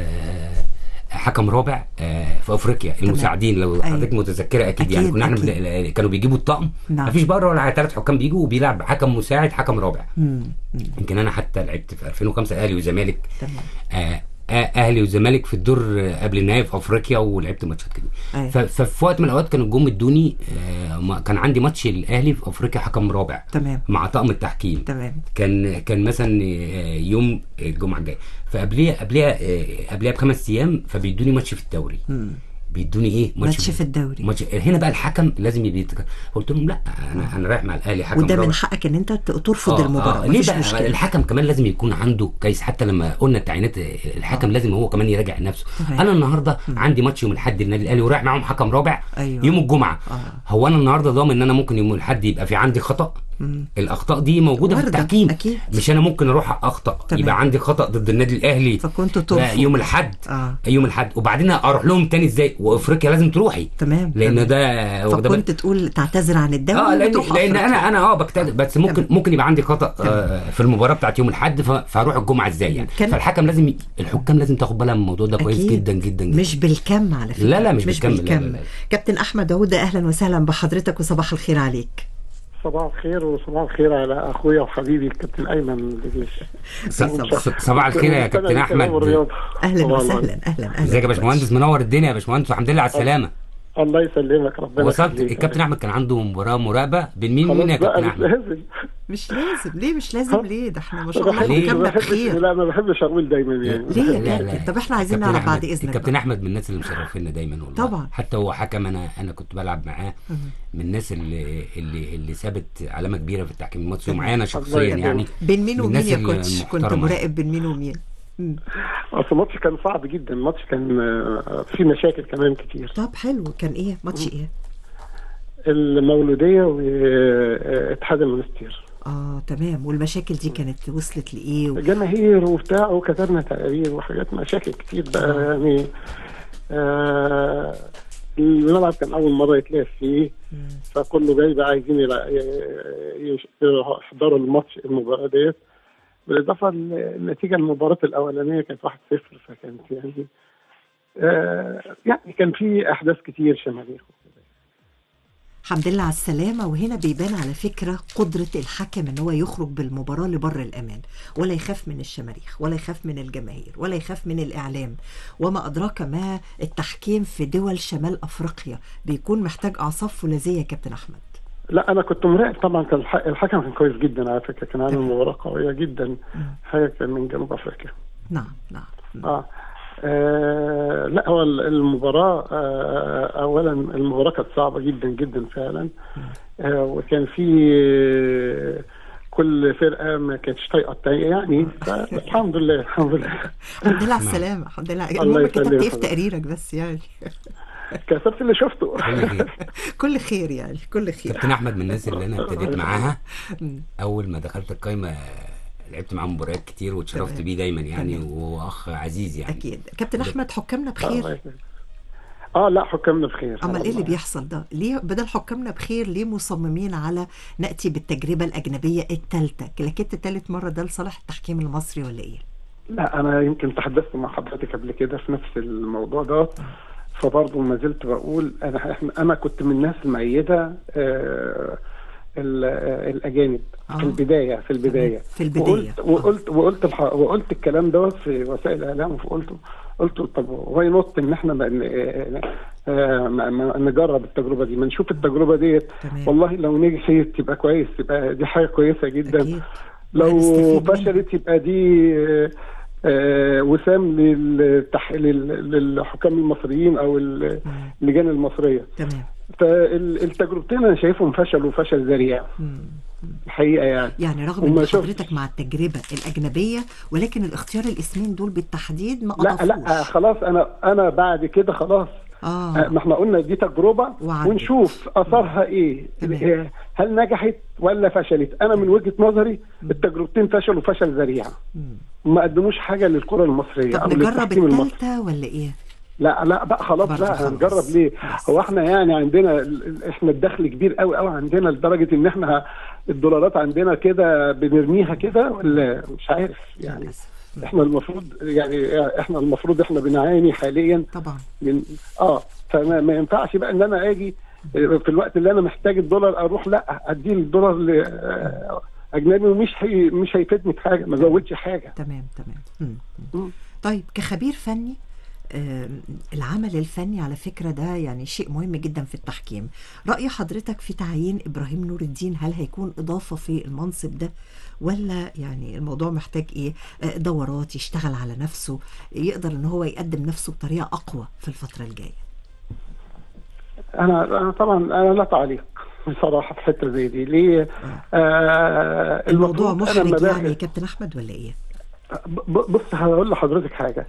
آه، حكم رابع آه، في افريقيا المساعدين لو أيوة. حضرتك متذكره اكيد, يعني أكيد، كنا احنا أكيد. بن- كانوا بيجيبوا الطقم نعم. مفيش بره ولا ثلاث حكام بيجوا وبيلعب حكم مساعد حكم رابع مم. مم. يمكن انا حتى لعبت في 2005 اهلي وزمالك تمام آه آه، اهلي وزمالك في الدور آه، قبل النهائي في افريقيا ولعبت ماتشات كتير أيوة. ف- ففي وقت من الاوقات كانوا جم ادوني آه، ما- كان عندي ماتش الاهلي في افريقيا حكم رابع تمام مع طاقم التحكيم تمام كان كان مثلا آه، يوم الجمعه الجايه فقبليها قبليها آه، قبليها بخمس ايام فبيدوني ماتش في الدوري مم. بيدوني ايه ماتش في الدوري ماتش هنا بقى الحكم لازم يبقى قلت لهم لا انا انا رايح مع الاهلي حكم وده من رابع. حقك ان انت ت- ترفض آه، المباراه آه. ليه مفيش بقى مشكله الحكم كمان لازم يكون عنده كيس حتى لما قلنا التعيينات آه، الحكم لازم هو كمان يراجع نفسه تمام. انا النهارده عندي ماتش يوم الاحد النادي الاهلي ورايح معاهم حكم رابع أيوة. يوم الجمعه آه. هو انا النهارده ضامن ان انا ممكن يوم الاحد يبقى في عندي خطا مم. الاخطاء دي موجوده في واردة، التحكيم أكيد. مش انا ممكن اروح اخطا تمام. يبقى عندي خطا ضد النادي الاهلي فكنت لا، ترفض يوم الاحد اه يوم الاحد وبعدين اروح لهم تاني ازاي وافريقيا لازم تروحي تمام لان تمام. ده واخدة بالك؟ فكنت تقول تعتذر عن الدوري اه لان وتروح لان أفريقيا. انا انا اه بجتهد بس ممكن تمام. ممكن يبقى عندي خطا آه في المباراه بتاعت يوم الاحد ف- فاروح الجمعه ازاي يعني كان- فالحكم لازم ي... الحكام لازم تاخد بالها من الموضوع ده كويس أكيد. جدا جدا جدا مش بالكم على فكره لا، لا، مش بالكم، لا، لا، بالكم لا. كابتن احمد عوده اهلا وسهلا بحضرتك وصباح الخير عليك صباح الخير وصباح الخير على اخويا وحبيبي الكابتن ايمن دجيش ص- ص- صباح الخير يا كابتن احمد اهلا طبعاً. وسهلا اهلا اهلا ازيك يا باشمهندس منور الدنيا يا باشمهندس والحمد لله على السلامه الله يسلمك ربنا وصلت يخليك. الكابتن احمد كان عنده مباراه مراقبه بين مين ومين يا خلاص بقى كابتن مش احمد لازم مش لازم ليه مش لازم ليه ده احنا ما شاء ما الله بحبش- ليه؟ حكامنا ما بحبش- بخير لا ما بحبش اقول دايما يعني ليه يا لا، كابتن لا. طب احنا عايزين الكابتن نعرف بعد أحمد- اذنك الكابتن بقى. احمد من الناس اللي مشرفينا دايما والله طبعاً. حتى هو حكم انا انا كنت بلعب معاه من الناس اللي اللي اللي سابت علامه كبيره في التحكيم المصري ومعايا انا شخصيا يخليك. يعني بين مين من ومين الناس يا كوتش كنت المحترمة. مراقب بين مين ومين مم. اصل الماتش كان صعب جدا الماتش كان آه، فيه مشاكل كمان كتير طب حلو كان ايه ماتش ايه المولوديه واتحاد المونستير اه تمام والمشاكل دي كانت وصلت لايه و... جماهير وبتاع وكتبنا تقارير وحاجات مشاكل كتير بقى يعني آه الملعب كان اول مره يتلعب فيه مم. فكله جاي بقى عايزين يلع- ي- ي- يحضروا الماتش المباراه ديت بالاضافه للنتيجه المباراه الاولانيه كانت 1-0 فكانت يعني آه يعني كان في احداث كتير شماليه الحمد لله على السلامة وهنا بيبان على فكرة قدرة الحكم ان هو يخرج بالمباراة لبر الأمان ولا يخاف من الشماريخ ولا يخاف من الجماهير ولا يخاف من الإعلام وما أدراك ما التحكيم في دول شمال أفريقيا بيكون محتاج أعصاب فولاذية يا كابتن أحمد لا انا كنت مراقب طبعا كان الح- الحكم كان كويس جدا على فكره كان عامل تمام. مباراه قويه جدا حاجه كان من جنوب افريقيا نعم نعم آه. آه لا هو ال- المباراة آه أولا المباراة كانت صعبة جدا جدا فعلا آه وكان في آه، كل فرقة ما كانتش طايقة التانية يعني الحمد لله الحمد لله الحمد لله على السلامة الحمد لله الله المهم كتبت يسلمك. ايه في تقريرك بس يعني كسبت اللي شفته كل خير كل خير يعني كل خير كابتن احمد من الناس اللي انا ابتديت معاها مم. اول ما دخلت القايمه لعبت معاه مباريات كتير واتشرفت تمام. بيه دايما يعني تمام. وهو اخ عزيز يعني أكيد كابتن أحمد حكامنا الله بخير يسلمك. اه لا حكامنا بخير امال ايه اللي والله. بيحصل ده ليه بدل حكامنا بخير ليه مصممين على ناتي بالتجربه الاجنبيه الثالثه لكنت ثالث مره ده لصالح التحكيم المصري ولا ايه لا انا يمكن تحدثت مع حضرتك قبل كده في نفس الموضوع ده فبرضه ما زلت بقول انا احنا انا كنت من الناس المؤيده آه ال- آه، الاجانب آه. في البدايه في البدايه في البداية. وقلت وقلت وقلت, الح... وقلت الكلام دوت في وسائل الاعلام وقلت قلت طب واي نوت ان احنا ما ن- آه، آه، ما- ما نجرب التجربه دي ما نشوف التجربه ديت تمح. والله لو نجحت تبقى كويس تبقى دي حاجه كويسه جدا أكيد. لو وهنستفيد منها. فشلت يبقى دي آه، آه، وسام للتح... لل- للحكام المصريين او ال- اللجان المصريه تمام فالتجربتين انا شايفهم فشلوا فشل ذريع مم. الحقيقه يعني يعني رغم وما ان شفتش. حضرتك مع التجربه الاجنبيه ولكن الاختيار الاسمين دول بالتحديد ما لا اضافوش لا خلاص انا انا بعد كده خلاص آه، اه ما احنا قلنا دي تجربه وعدت. ونشوف اثرها ايه تمام. آه، هل نجحت ولا فشلت انا من وجهه نظري التجربتين فشلوا فشل ذريع مم. ما قدموش حاجه للكره المصريه طب او نجرب للتحكيم المصري الثالثه ولا ايه لا لا بقى خلاص برضه بقى خلاص. هنجرب ليه خلاص. هو احنا يعني عندنا ال- ال- احنا الدخل كبير قوي قوي عندنا لدرجه ان احنا الدولارات عندنا كده بنرميها كده ولا مش عارف يعني للاسف احنا المفروض يعني احنا المفروض احنا بنعاني حاليا طبعا من اه فما ما ينفعش بقى ان انا اجي في الوقت اللي انا محتاج الدولار اروح لا ادي الدولار لاجنبي ومش هي مش هيفيدني في حاجه ما زودش حاجه تمام تمام مم. مم. طيب كخبير فني آم، العمل الفني على فكرة ده يعني شيء مهم جدا في التحكيم رأي حضرتك في تعيين إبراهيم نور الدين هل هيكون إضافة في المنصب ده ولا يعني الموضوع محتاج إيه آه، دورات يشتغل على نفسه يقدر إن هو يقدم نفسه بطريقة أقوى في الفترة الجاية انا انا طبعا انا لا تعليق بصراحه في حته زي دي ليه آه الموضوع المفروض أنا محرج لما يعني يا باخد- كابتن أحمد ولا إيه ب- بص هقول لحضرتك حاجه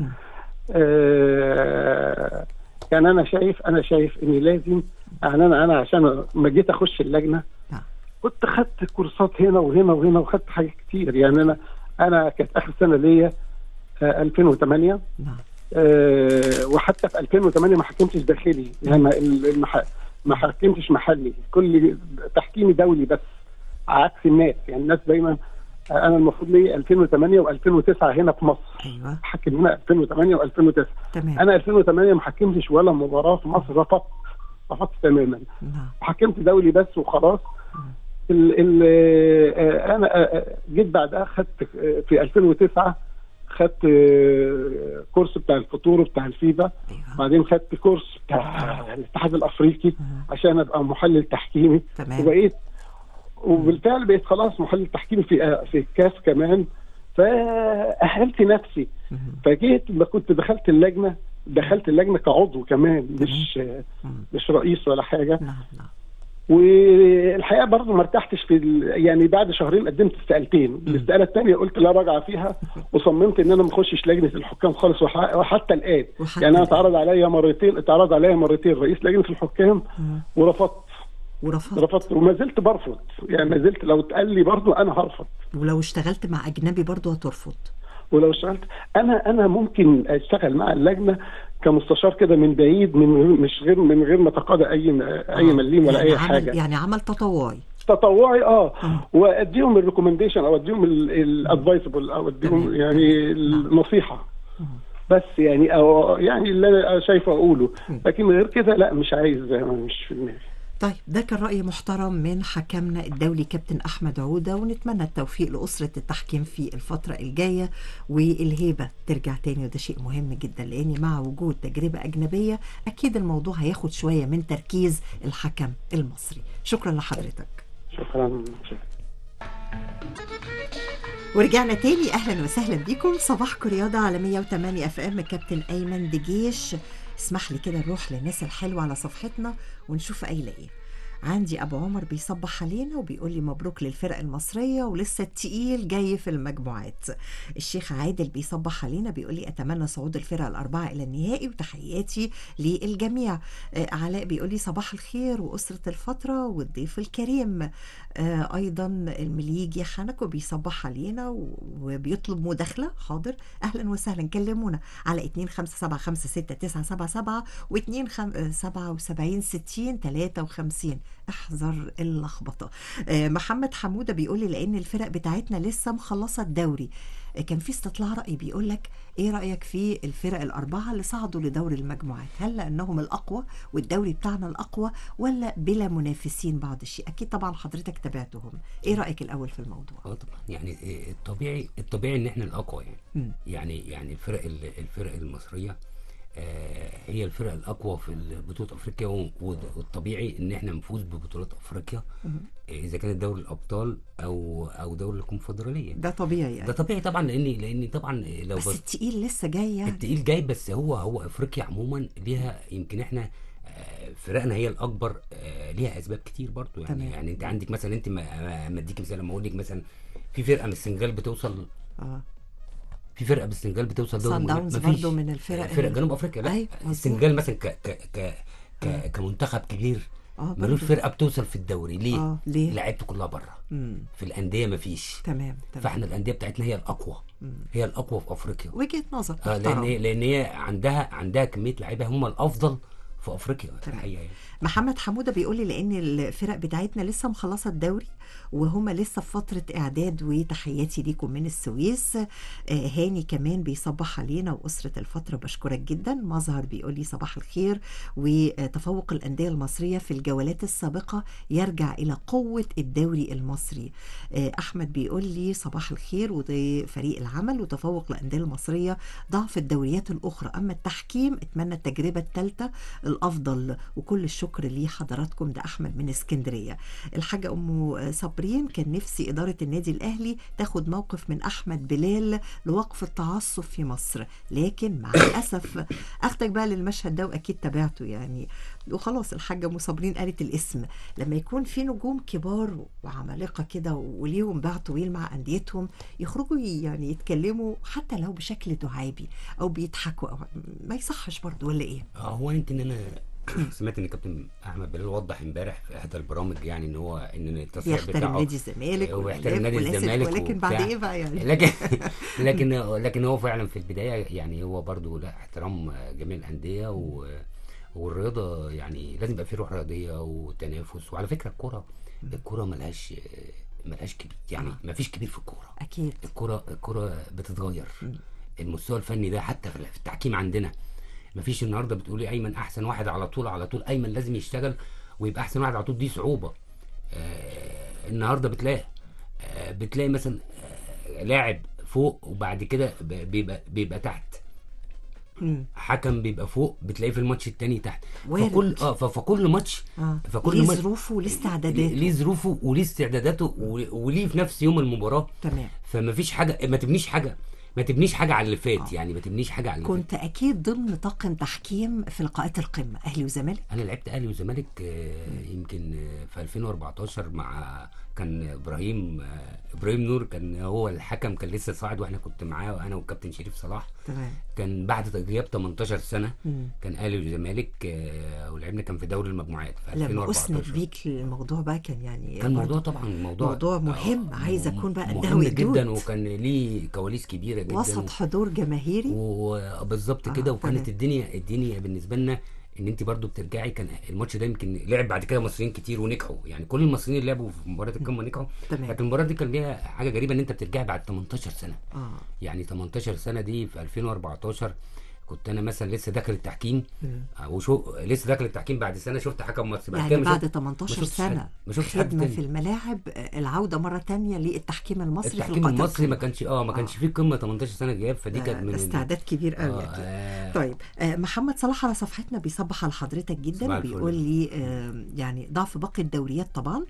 آه يعني انا شايف انا شايف ان لازم يعني انا انا عشان ما جيت اخش اللجنه نعم. كنت خدت كورسات هنا وهنا وهنا وخدت حاجات كتير يعني انا انا كانت اخر سنه ليا آه 2008 نعم آه، وحتى في 2008 ما حكمتش داخلي يعني ما المح... ما حكمتش محلي كل تحكيمي دولي بس عكس الناس يعني الناس دايما آه، انا المفروض لي 2008 و2009 هنا في مصر أيوه حكم هنا 2008 و2009 تمام انا 2008 ما حكمتش ولا مباراه في مصر رفضت رفضت تماما نعم حكمت دولي بس وخلاص ال ال آه، انا آه، آه، جيت بعدها خدت آه، في 2009 خدت آه، كورس بتاع الفطور بتاع الفيفا أيوه بعدين خدت كورس بتاع الاتحاد الافريقي عشان ابقى محلل تحكيمي تمام. وبقيت وبالفعل بقيت خلاص محلل تحكيمي في آه، في الكاس كمان فاهلت نفسي مهم. فجيت ما كنت دخلت اللجنه دخلت اللجنه كعضو كمان مش آه، مم. مش رئيس ولا حاجه نعم نعم والحقيقه برضه ما ارتحتش في ال... يعني بعد شهرين قدمت استقالتين الاستقاله الثانيه قلت لا راجعه فيها وصممت ان انا ما اخشش لجنه الحكام خالص وح... وحتى الان وحتى يعني انا الآن. اتعرض عليا مرتين اتعرض عليا مرتين رئيس لجنه الحكام مم. ورفضت ورفضت رفضت وما زلت برفض يعني ما زلت لو اتقال لي برضه انا هرفض ولو اشتغلت مع أجنبي برضه هترفض ولو اشتغلت انا انا ممكن اشتغل مع اللجنه كمستشار كده من بعيد من غير مش غير من غير ما اتقاضى اي اي مليم ولا يعني اي عمل حاجه يعني عمل تطوعي تطوعي اه واديهم الريكومنديشن او اديهم الادفايسبل او اديهم تمام. يعني النصيحه بس يعني او يعني اللي انا شايفه اقوله لكن غير كده لا مش عايز مش في دماغي طيب ده كان رأي محترم من حكمنا الدولي كابتن أحمد عودة ونتمنى التوفيق لأسرة التحكيم في الفترة الجاية والهيبة ترجع تاني وده شيء مهم جدا لأن مع وجود تجربة أجنبية أكيد الموضوع هياخد شوية من تركيز الحكم المصري شكرا لحضرتك شكرا ورجعنا تاني اهلا وسهلا بيكم صباحكم رياضه على 108 اف ام كابتن ايمن دجيش اسمح لي كده نروح للناس الحلوه على صفحتنا ونشوف قايله ايه عندي ابو عمر بيصبح علينا وبيقول لي مبروك للفرق المصريه ولسه التقيل جاي في المجموعات الشيخ عادل بيصبح علينا بيقول لي اتمنى صعود الفرق الاربعه الى النهائي وتحياتي للجميع آه علاء بيقول لي صباح الخير واسره الفتره والضيف الكريم آه ايضا المليجي حنكو بيصبح علينا و- وبيطلب مداخله حاضر اهلا وسهلا كلمونا على 2 5 7 5 6 9 7 7 و 2 77 60 53 احذر اللخبطه آه محمد حموده بيقول لي لان الفرق بتاعتنا لسه مخلصه الدوري آه كان في استطلاع راي بيقول لك ايه رايك في الفرق الاربعه اللي صعدوا لدوري المجموعات هل لانهم الاقوى والدوري بتاعنا الاقوى ولا بلا منافسين بعض الشيء اكيد طبعا حضرتك تابعتهم ايه رايك الاول في الموضوع اه طبعا يعني إيه الطبيعي الطبيعي ان احنا الاقوى يعني مم. يعني يعني الفرق ال- الفرق المصريه آه، هي الفرق الاقوى في بطوله افريقيا و- والطبيعي ان احنا نفوز ببطولات افريقيا آه، اذا كانت دوري الابطال او او دوري الكونفدراليه ده طبيعي يعني ده طبيعي طبعا لان لان طبعا لو بس بص التقيل لسه جاي يعني التقيل جاي بس هو هو افريقيا عموما ليها يمكن احنا آه، فرقنا هي الاكبر آه، ليها اسباب كتير برضو يعني تمام. يعني انت عندك مثلا انت ما ما اديك مثال لما اقول لك مثلا في فرقه من السنغال بتوصل اه في فرقه من السنغال بتوصل دوري صن المجموعات. داونز مفيش. برضو من الفرق فرق اللي- جنوب افريقيا لا أيوة، مظبوط. السنغال مثلا ك ك ك ك كمنتخب كبير اه ملوش برضو. فرقه بتوصل في الدوري ليه؟ اه ليه لعيبته كلها بره مم. في الانديه مفيش تمام تمام فاحنا الانديه بتاعتنا هي الاقوى هي الاقوى في افريقيا وجهه نظر اه لان محترم. هي- لان هي عندها عندها كميه لعيبه هم الافضل في افريقيا تمام. الحقيقه يعني. محمد حموده بيقول لي لان الفرق بتاعتنا لسه مخلصه الدوري وهما لسه في فتره اعداد وتحياتي ليكم من السويس آه، هاني كمان بيصبح علينا واسره الفتره بشكرك جدا مظهر بيقول لي صباح الخير وتفوق الانديه المصريه في الجولات السابقه يرجع الى قوه الدوري المصري آه، احمد بيقول لي صباح الخير وده فريق العمل وتفوق الانديه المصريه ضعف الدوريات الاخرى اما التحكيم اتمنى التجربه الثالثه الافضل وكل الشكر ليه حضراتكم ده احمد من اسكندريه الحاجه ام صابرين كان نفسي اداره النادي الاهلي تاخد موقف من احمد بلال لوقف التعصب في مصر لكن مع الاسف اخدك بقى للمشهد ده واكيد تابعته يعني وخلاص الحاجه ام صابرين قالت الاسم لما يكون في نجوم كبار وعمالقه كده وليهم باع طويل مع انديتهم يخرجوا يعني يتكلموا حتى لو بشكل دعابي او بيضحكوا او ما يصحش برضه ولا ايه؟ اه هو يمكن انا سمعت ان كابتن احمد بلال وضح امبارح في احدى البرامج يعني ان هو ان التصريح بيحترم بتاعه نادي الزمالك هو بيحترم والآلاف نادي والآسف، الزمالك ولكن بعد وبتاع. ايه بقى يعني؟ لكن لكن لكن هو فعلا في البدايه يعني هو برضو لا احترام جميع الانديه و والرياضه يعني لازم يبقى في روح رياضيه وتنافس وعلى فكره الكوره الكوره ملهاش ملهاش كبير يعني ما فيش كبير في الكوره اكيد الكرة الكرة بتتغير المستوى الفني ده حتى في التحكيم عندنا مفيش النهارده بتقولي ايمن احسن واحد على طول على طول ايمن لازم يشتغل ويبقى احسن واحد على طول دي صعوبه آه النهارده بتلاقي آه بتلاقي مثلا آه لاعب فوق وبعد كده ب- بيبقى بيبقى تحت مم. حكم بيبقى فوق بتلاقيه في الماتش التاني تحت وارد. فكل اه ف- فكل ماتش اه فكل ليه ماتش ظروفه وليه ليه استعداداته ليه ظروفه وليه استعداداته ول- وليه في نفس يوم المباراه تمام فما فيش حاجه ما تبنيش حاجه ما تبنيش حاجه على اللي فات آه. يعني ما تبنيش حاجه على اللي فات كنت اكيد ضمن طاقم تحكيم في لقاءات القمه اهلي وزمالك انا لعبت اهلي وزمالك آه، يمكن آه، في 2014 مع كان ابراهيم آه، ابراهيم نور كان هو الحكم كان لسه صاعد واحنا كنت معاه وانا والكابتن شريف صلاح تمام كان بعد غياب 18 سنه مم. كان اهلي وزمالك آه، ولعبنا كان في دوري المجموعات في لما اسند 2014 بيك الموضوع بقى كان يعني كان موضوع برضه طبعا موضوع موضوع مهم، آه، عايزة م- أكون بقى مهم قدها جدا وقدود. وكان ليه كواليس كبيره جدا وسط حضور جماهيري وبالظبط آه، كده وكانت تمام. الدنيا الدنيا بالنسبه لنا ان انت برضو بترجعي كان الماتش ده يمكن لعب بعد كده مصريين كتير ونجحوا يعني كل المصريين اللي لعبوا في مباراه القمه نجحوا تمام. لكن المباراه دي كان ليها حاجه غريبه ان انت بترجعي بعد 18 سنه اه يعني 18 سنه دي في 2014 كنت انا مثلا لسه داخل التحكيم مم. آه، وشو لسه داخل التحكيم بعد سنه شفت حكم مصري بعد يعني كده ما بعد شفت- 18 ما شفتش سنة حد- ما شفتش حد خدمة تاني. في الملاعب آه، العودة مرة تانية للتحكيم المصري في التحكيم لقاءات المصري ما القمة. كانش اه ما كانش فيه قمه 18 سنه غياب فدي ده- كانت من ده استعداد كبير قوي آه، أكيد. آه، طيب آه، محمد صلاح على صفحتنا بيصبح على حضرتك جدا صباح الفل. وبيقول لي آه، يعني ضعف باقي الدوريات طبعا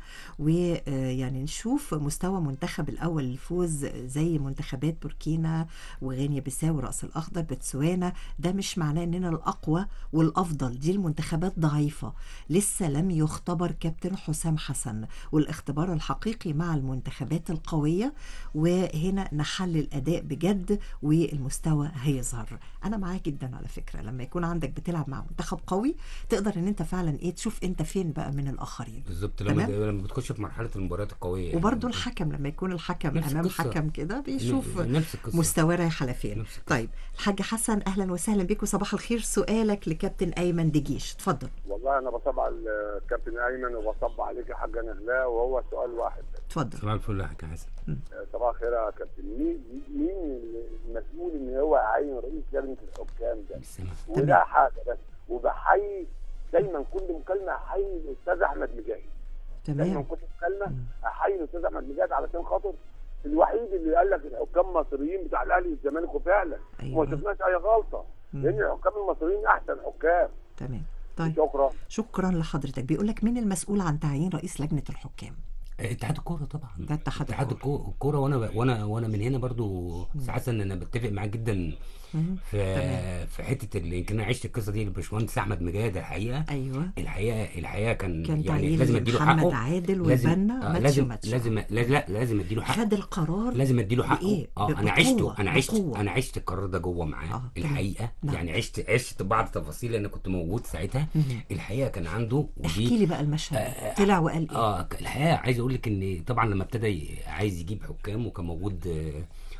ويعني نشوف مستوى منتخب الاول للفوز زي منتخبات بوركينا وغينيا بيساو ورأس الاخضر بتسوانا ده مش معناه اننا الاقوى والافضل دي المنتخبات ضعيفه لسه لم يختبر كابتن حسام حسن والاختبار الحقيقي مع المنتخبات القويه وهنا نحلل اداء بجد والمستوى هيظهر انا معاك جدا على فكره لما يكون عندك بتلعب مع منتخب قوي تقدر ان انت فعلا ايه تشوف انت فين بقى من الاخرين بالظبط لما تمام؟ لما بتخش في مرحله المباريات القويه يعني. وبرضه الحكم لما يكون الحكم نفس امام القصة. حكم كده بيشوف نفس القصه مستواه رايح على فين نفس القصة. طيب الحاج حسن اهلا وسهلا بك وصباح الخير سؤالك لكابتن ايمن دجيش اتفضل والله انا بصب على الكابتن ايمن وبصب عليك يا حاجه نهلاء وهو سؤال واحد اتفضل صباح الفل يا حاج حسن صباح الخير يا كابتن مين مين المسؤول ان هو يعين رئيس لجنه الحكام ده بالسلامه وده حاجه بس وبحيي دايما كل مكالمه احيي الاستاذ احمد مجاهد دايما تمام كل مكالمه احيي الاستاذ احمد مجاهد علشان خاطر الوحيد اللي قال لك الحكام مصريين بتاع الاهلي والزمالك وفعلا أيوة. وما شفناش اي غلطه مم. لان الحكام المصريين احسن حكام تمام طيب شكرا شكرا لحضرتك بيقول لك مين المسؤول عن تعيين رئيس لجنه الحكام اتحاد الكوره طبعا ده اتحاد اتحاد الكورة. الكو- الكوره وانا وانا وانا من هنا برضو أستاذ حسن انا بتفق معاك جدا مم. في تمام. في حته اللي يمكن انا عشت القصه دي للباشمهندس احمد مجاهد الحقيقه ايوه الحقيقه الحقيقه كان, كان يعني تعيين لازم اديله محمد حقه عادل لازم والبنا آه ماتش لازم وماتش. لازم لا لا لازم اديله حقه خد القرار لازم اديله حقه بإيه؟ اه ب- انا عشته بقوة، انا عشت بقوة. انا عشت القرار ده جوه معاه آه، تمام. الحقيقه نعم. يعني عشت عشت بعض التفاصيل لان كنت موجود ساعتها مم. الحقيقه كان عنده احكي لي بقى المشهد ده. طلع وقال ايه اه الحقيقه عايز اقول لك ان طبعا لما ابتدى ي- عايز يجيب حكام وكان موجود آه،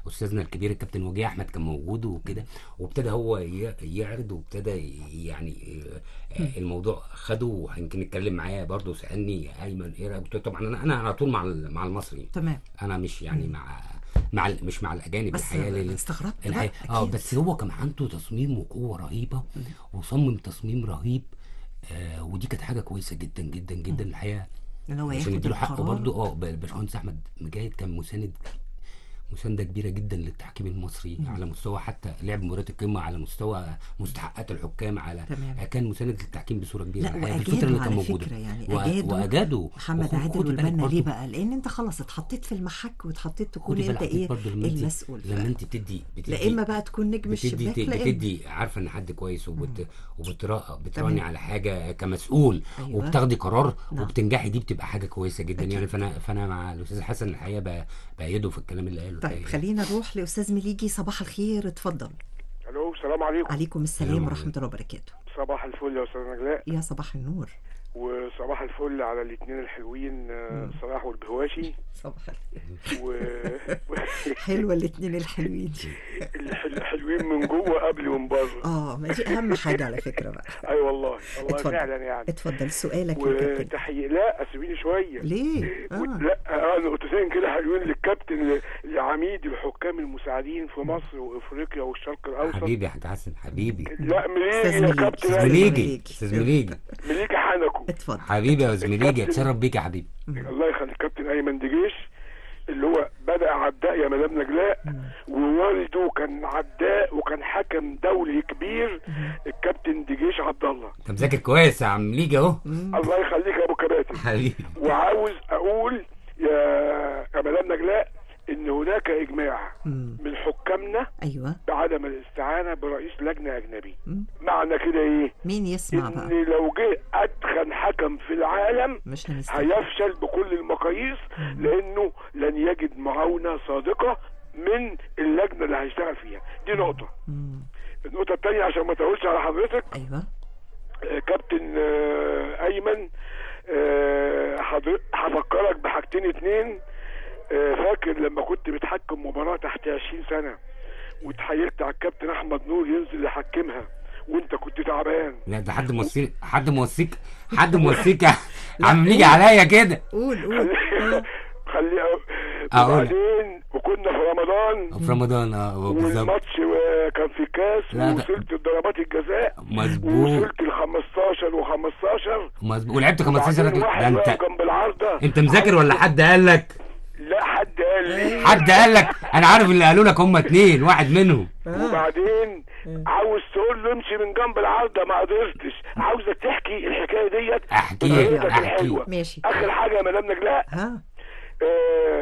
استاذنا الكبير الكابتن وجيه احمد كان موجود وكده وابتدى هو ي- يعرض وابتدى يعني آه، الموضوع خده ويمكن اتكلم معايا برضه سالني ايمن ايه رايك قلت له طبعا انا انا على طول مع ال- مع المصري تمام انا مش يعني مع مع ال- مش مع الاجانب بس الحقيقه لل- استغربت بقى، الحقيقة اه أكيد. بس هو كان عنده تصميم وقوه رهيبه وصمم تصميم رهيب آه ودي كانت حاجه كويسه جدا جدا جدا الحقيقه ان هو عشان ياخد نديله حقه القرار برضه اه ب- الباشمهندس احمد مجاهد كان مساند مسانده كبيره جدا للتحكيم المصري على مستوى حتى لعب مباريات القمه على مستوى مستحقات الحكام على تمام. كان مساند للتحكيم بصوره كبيره لا الحقيقة في واجادوا الفتره اللي كان على موجوده فكره يعني و- اجادوا واجادوا محمد وخد- عادل خدي بالك والبنا برضه- ليه بقى؟ لان انت خلاص اتحطيت في المحك واتحطيت تكون خدي انت بالك ايه برضه لما انت المسؤول لما ف- انت بتدي بتدي لا اما بقى تكون نجم بتدي الشباك لا إما- بتدي عارفه ان حد كويس وبت وبترا بتراني تمام. على حاجه كمسؤول أيوة. وبتاخدي قرار نعم. وبتنجحي دي بتبقى حاجه كويسه جدا أكيد. يعني فانا فانا مع الاستاذ حسن الحقيقه ب- بايده في الكلام اللي قاله طيب الحقيقة. خلينا نروح لاستاذ مليجي صباح الخير اتفضل الو السلام عليكم عليكم السلام السلام ورحمه الله وبركاته صباح الفل يا استاذ نجلاء يا صباح النور وصباح الفل على الاثنين الحلوين آه، صلاح والبهواشي صباح الخير و حلوه الاثنين الحلوين الحل- الحلوين من جوه قبل ومن بره اه ما دي اهم حاجه على فكره بقى اي أيوة والله والله اتفضل. فعلا يعني اتفضل سؤالك يا كابتن وتحيي لا اسيبيني شويه ليه و- اه لا آه، نقطتين كده حلوين للكابتن ل- لعميد الحكام المساعدين في مصر وافريقيا والشرق الاوسط حبيبي يا حاج حسن حبيبي لا أستاذ مليجي يا مليجي. كابتن أستاذ أيمن. مليجي. مليجي استاذ مليجي مليجي حنكو اتفضل حبيبي يا استاذ مليجي اتشرف بيك يا حبيبي الله يخلي الكابتن ايمن دجيش اللي هو بدا عداء يا مدام نجلاء ووالده كان عداء وكان حكم دولي كبير الكابتن دجيش عبد الله انت مذاكر كويس يا عم مليجي اهو الله يخليك يا ابو كباتن حبيبي وعاوز اقول يا يا مدام نجلاء ان هناك اجماع مم. من حكامنا ايوه بعدم الاستعانه برئيس لجنه اجنبي مم. معنى كده ايه مين يسمع بقى ان لو جه اتخن حكم في العالم مش هنستنى هيفشل بكل المقاييس لانه لن يجد معاونه صادقه من اللجنه اللي هيشتغل فيها دي نقطه مم. النقطه الثانيه عشان ما اطولش على حضرتك ايوه آه، كابتن آه، ايمن آه، حضر- هفكرك بحاجتين اتنين آه، فاكر لما كنت بتحكم مباراه تحت 20 سنه واتحايلت على الكابتن احمد نور ينزل يحكمها وانت كنت تعبان لا ده حد موصيك حد موصيك حد موصيك يا عم مليجي عليا كده قول قول آه. خلي أقول. وبعدين وكنا في رمضان في رمضان اه بالظبط والماتش آه، كان في كاس لا، ده- ووصلت لضربات الجزاء مظبوط ووصلت ل 15 و15 مظبوط ولعبت 15 وبعدين ده واحد انت واقف جنب العارضه انت مذاكر ولا حد قال لك لا حد قال لي حد قال لك انا عارف اللي قالوا لك هم اتنين واحد منهم وبعدين عاوز تقول له امشي من جنب العارضه ما قدرتش عاوزك تحكي الحكايه ديت احكي بطريقتك احكي الحلوه ماشي اخر حاجه يا مدام نجلاء ها آه،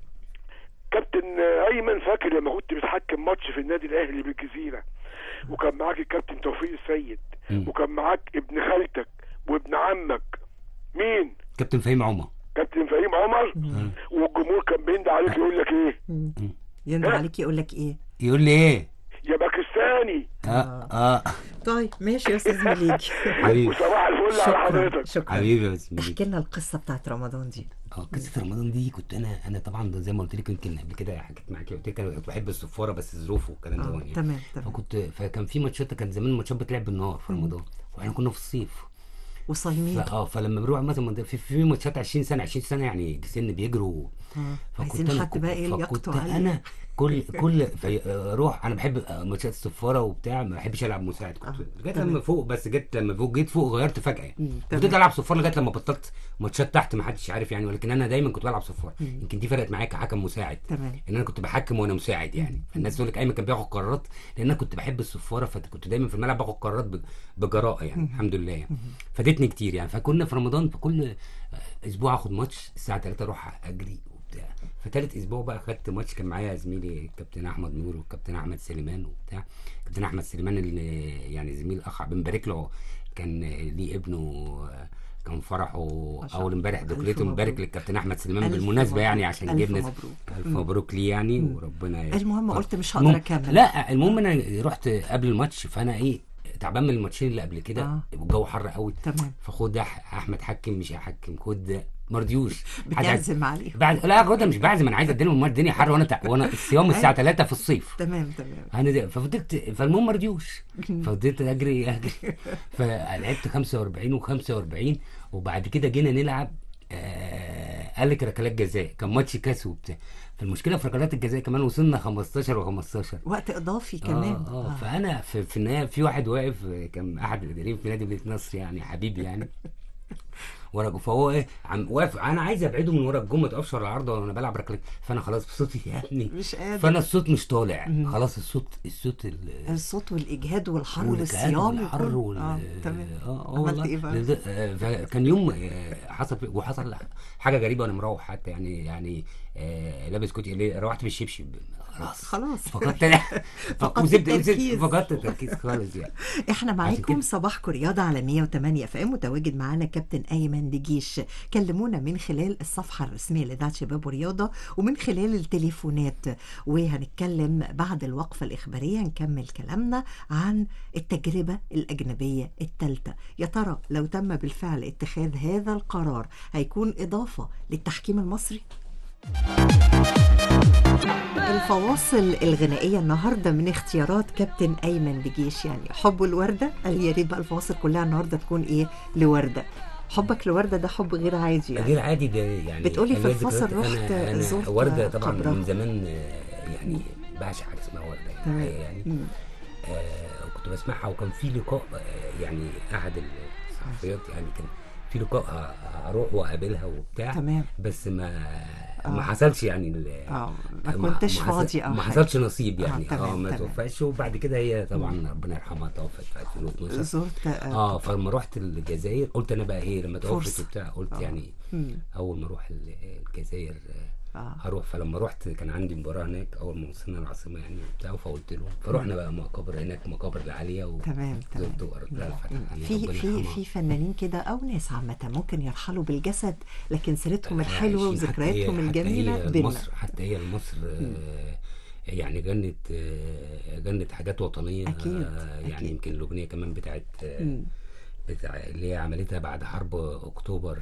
كابتن ايمن فاكر لما كنت بتحكم ماتش في النادي الاهلي بالجزيره وكان معاك الكابتن توفيق السيد مم. وكان معاك ابن خالتك وابن عمك مين كابتن فهيم عمر كابتن فهيم عمر والجمهور كان بيندى عليك يقول لك ايه ينده عليك يقول لك ايه يقول لي ايه يا باكستاني اه اه طيب ماشي يا استاذ مليجي حبيبي وصباح الفل على شكرا حضرتك شكرا حبيبي يا اسمي احكي لنا القصه بتاعت رمضان دي اه قصه رمضان دي كنت انا انا طبعا زي ما قلت لك يمكن قبل كده حكيت معاكي قلت لك انا كنت بحب الصفاره بس ظروف والكلام ده اه يعني تمام تمام فكنت فكان في ماتشات كان زمان الماتشات بتلعب بالنهار في رمضان واحنا كنا في الصيف وصايمين ف- اه فلما بروح مثلا في في ماتشات 20 سنه 20 سنه يعني سن بيجروا اه عايزين حد بقى ايه اللي فكنت يقطع عليه. انا كل كل في- اروح انا بحب ماتشات الصفاره وبتاع ما بحبش العب مساعد كنت آه، لغايه تمام. لما فوق بس جيت لما فوق جيت فوق غيرت فجاه مم، كنت تمام. العب صفاره لغايه لما بطلت ماتشات تحت ما حدش عارف يعني ولكن انا دايما كنت بلعب صفاره يمكن دي فرقت معايا كحكم مساعد تمام ان انا كنت بحكم وانا مساعد يعني فالناس تقول لك ايمن كان بياخد قرارات لان انا كنت بحب الصفاره فكنت دايما في الملعب باخد قرارات ب- بجراءه يعني الحمد لله يعني فادتني كتير يعني فكنا في رمضان في كل آه، اسبوع اخد ماتش الساعه 3 اروح اجري وبتاع فتالت اسبوع بقى خدت ماتش كان معايا زميلي الكابتن احمد نور والكابتن احمد سليمان وبتاع كابتن احمد سليمان اللي يعني زميل اخ بنبارك له كان ليه ابنه آه، كان فرحه شاء اول امبارح ألف دخلته مبارك مبروك. للكابتن احمد سليمان ألف بالمناسبه مبروك. يعني عشان ألف جبنا مبروك. الف مم. مبروك ليه يعني وربنا المهم آه. قلت مش هقدر المهم- اكمل لا المهم انا رحت قبل الماتش فانا ايه تعبان من الماتشين اللي قبل كده آه. والجو حر قوي تمام فخد ده احمد حكم مش هحكم خد ده ما رضيوش بتعزم عليه بعد لا كنت مش بعزم انا عايز اديلهم المره الدنيا حر وانا تع... وانا الصيام الساعه 3 في الصيف تمام تمام انا ده ففضلت فالمهم ما رضيوش ففضلت اجري اجري فلعبت 45 و45 وبعد كده جينا نلعب آه قال لك ركلات جزاء كان ماتش كاس وبتاع فالمشكله في ركلات الجزاء كمان وصلنا 15 و15 وقت اضافي كمان آه آه. فانا في, في النهايه في واحد واقف كان احد الاداريين في نادي مدينه نصر يعني حبيبي يعني ورا فهو ايه عم واقف انا عايز ابعده من ورا الجون ما تقفش ورا العارضه وانا بلعب ركلات فانا خلاص بصوتي يا ابني مش قادر فانا الصوت مش طالع مم. خلاص الصوت الصوت ال- الصوت والاجهاد والحر والجهاد والصيام والحر وكل- وال اه تمام اه اه عملت والله ايه بقى؟ لد- آه، فكان يوم آه، حصل فيه- وحصل حاجه غريبه وانا مروح حتى يعني يعني آه، لابس كوتي ليه؟ روحت بالشبشب خلاص خلاص فقدت فقدت وسبت- التركيز. وسبت- فقدت التركيز خالص يعني احنا عشان معاكم كده. صباحكم رياضة على 108 اف ام متواجد معانا كابتن ايمن دجيش كلمونا من خلال الصفحة الرسمية لإذاعة شباب ورياضة ومن خلال التليفونات وهنتكلم بعد الوقفة الإخبارية نكمل كلامنا عن التجربة الأجنبية الثالثة يا ترى لو تم بالفعل اتخاذ هذا القرار هيكون إضافة للتحكيم المصري؟ الفواصل الغنائية النهاردة من اختيارات كابتن أيمن دجيش يعني حب الوردة قال يا ريت بقى الفواصل كلها النهاردة تكون إيه لوردة حبك لوردة ده حب غير عادي يعني غير عادي ده يعني بتقولي في أنا الفصل ذكريات- رحت أنا أنا زرت ورده طبعا قبرها. من زمان آه، يعني بعشق حاجه اسمها ورده يعني تمام. الحقيقة يعني مم. آه وكنت بسمعها وكان في لقاء آه يعني احد الصحفيات يعني كان في لقاء آه، اروح واقابلها وبتاع تمام بس ما آه. ما حصلش يعني ال- اه ما كنتش ما حصل- فاضي أو ما حاجة. حصلش نصيب يعني تمام، اه ما تمام. توفاش وبعد كده هي طبعا ربنا يرحمها توفت في 2012 زرت آه. اه فلما رحت الجزائر قلت انا بقى ايه لما توفت فرصة. وبتاع قلت آه. يعني مم. اول ما اروح ال- الجزائر آه، اه هروح فلما رحت كان عندي مباراه هناك اول ما وصلنا العاصمه يعني وبتاع فقلت لهم فرحنا بقى مقابر هناك مقابر العاليه و تمام تمام زرت وقرأت لها الفتح يعني في ربنا في يرحمها. في فنانين كده او ناس عامه ممكن يرحلوا بالجسد لكن سيرتهم لا، الحلوه عايشين. حتى هي- وذكرياتهم حتى الجميله هي بينا مصر حتى هي لمصر آه، يعني جنت آه، جنت حاجات وطنيه أكيد، آه، يعني أكيد. يمكن الاغنيه كمان بتاعت آه، مم. بتاع اللي هي عملتها بعد حرب اكتوبر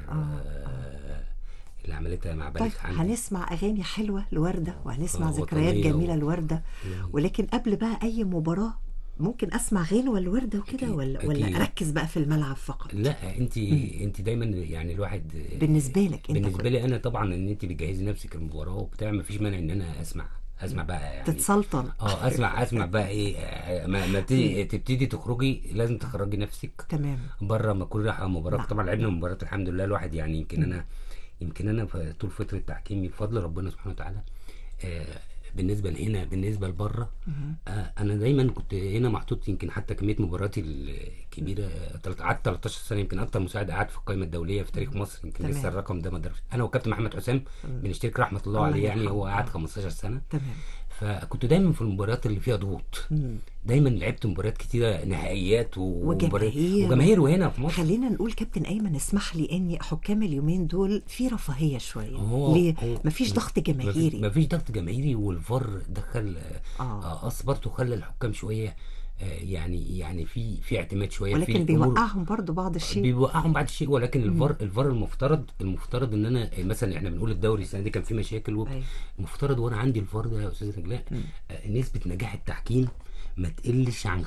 آه، اللي عملتها مع طيب بلد حمدي هنسمع اغاني حلوه لورده وهنسمع آه، ذكريات وطنية جميله و- لورده ولكن قبل بقى اي مباراه ممكن اسمع غنوه لورده وكده أكيد، ولا ولا أكيد. اركز بقى في الملعب فقط لا انت انت دايما يعني الواحد بالنسبه لك انت بالنسبه كنت لي انا طبعا ان انت بتجهزي نفسك المباراه وبتاع ما فيش مانع ان انا اسمع اسمع بقى يعني تتسلطن اه اسمع اسمع بقى ايه آه، ما, ما تبتدي- تبتدي تخرجي لازم تخرجي نفسك تمام بره ما تكوني رايحه مباراه نعم. طبعا لعبنا مباريات الحمد لله الواحد يعني يمكن انا يمكن انا في طول فتره تحكيمي بفضل ربنا سبحانه وتعالى آه بالنسبه لهنا بالنسبه لبره آه انا دايما كنت هنا محطوط يمكن حتى كميه مبارياتي الكبيره آه، تلت- قعدت 13 سنه يمكن اكتر مساعد قعد في القائمه الدوليه في تاريخ مصر يمكن تمام. لسه الرقم ده ما درش انا وكابتن محمد حسام بنشترك رحمه الله الله عليه يعني يرحمه. هو قعد 15 سنه تمام فكنت دايما في المباريات اللي فيها ضغوط مم. دايما لعبت مباريات كتيره نهائيات و- ومباريات- وجماهير. وجماهير وهنا في مصر خلينا نقول كابتن ايمن اسمح لي اني حكام اليومين دول في رفاهيه شويه هو- ليه هو- مفيش ضغط جماهيري ما فيش ضغط جماهيري والفار دخل آه. آه. اصبرت وخلى الحكام شويه آه يعني يعني في في اعتماد شويه ولكن في أمور- بيوقعهم برضو بعض الشيء بيوقعهم بعد الشيء ولكن الفار الفار المفترض المفترض ان انا مثلا احنا بنقول الدوري السنه دي كان في مشاكل وب- أيوة. المفترض وانا عندي الفار ده يا استاذ نجلاء آه، نسبه نجاح التحكيم ما تقلش عن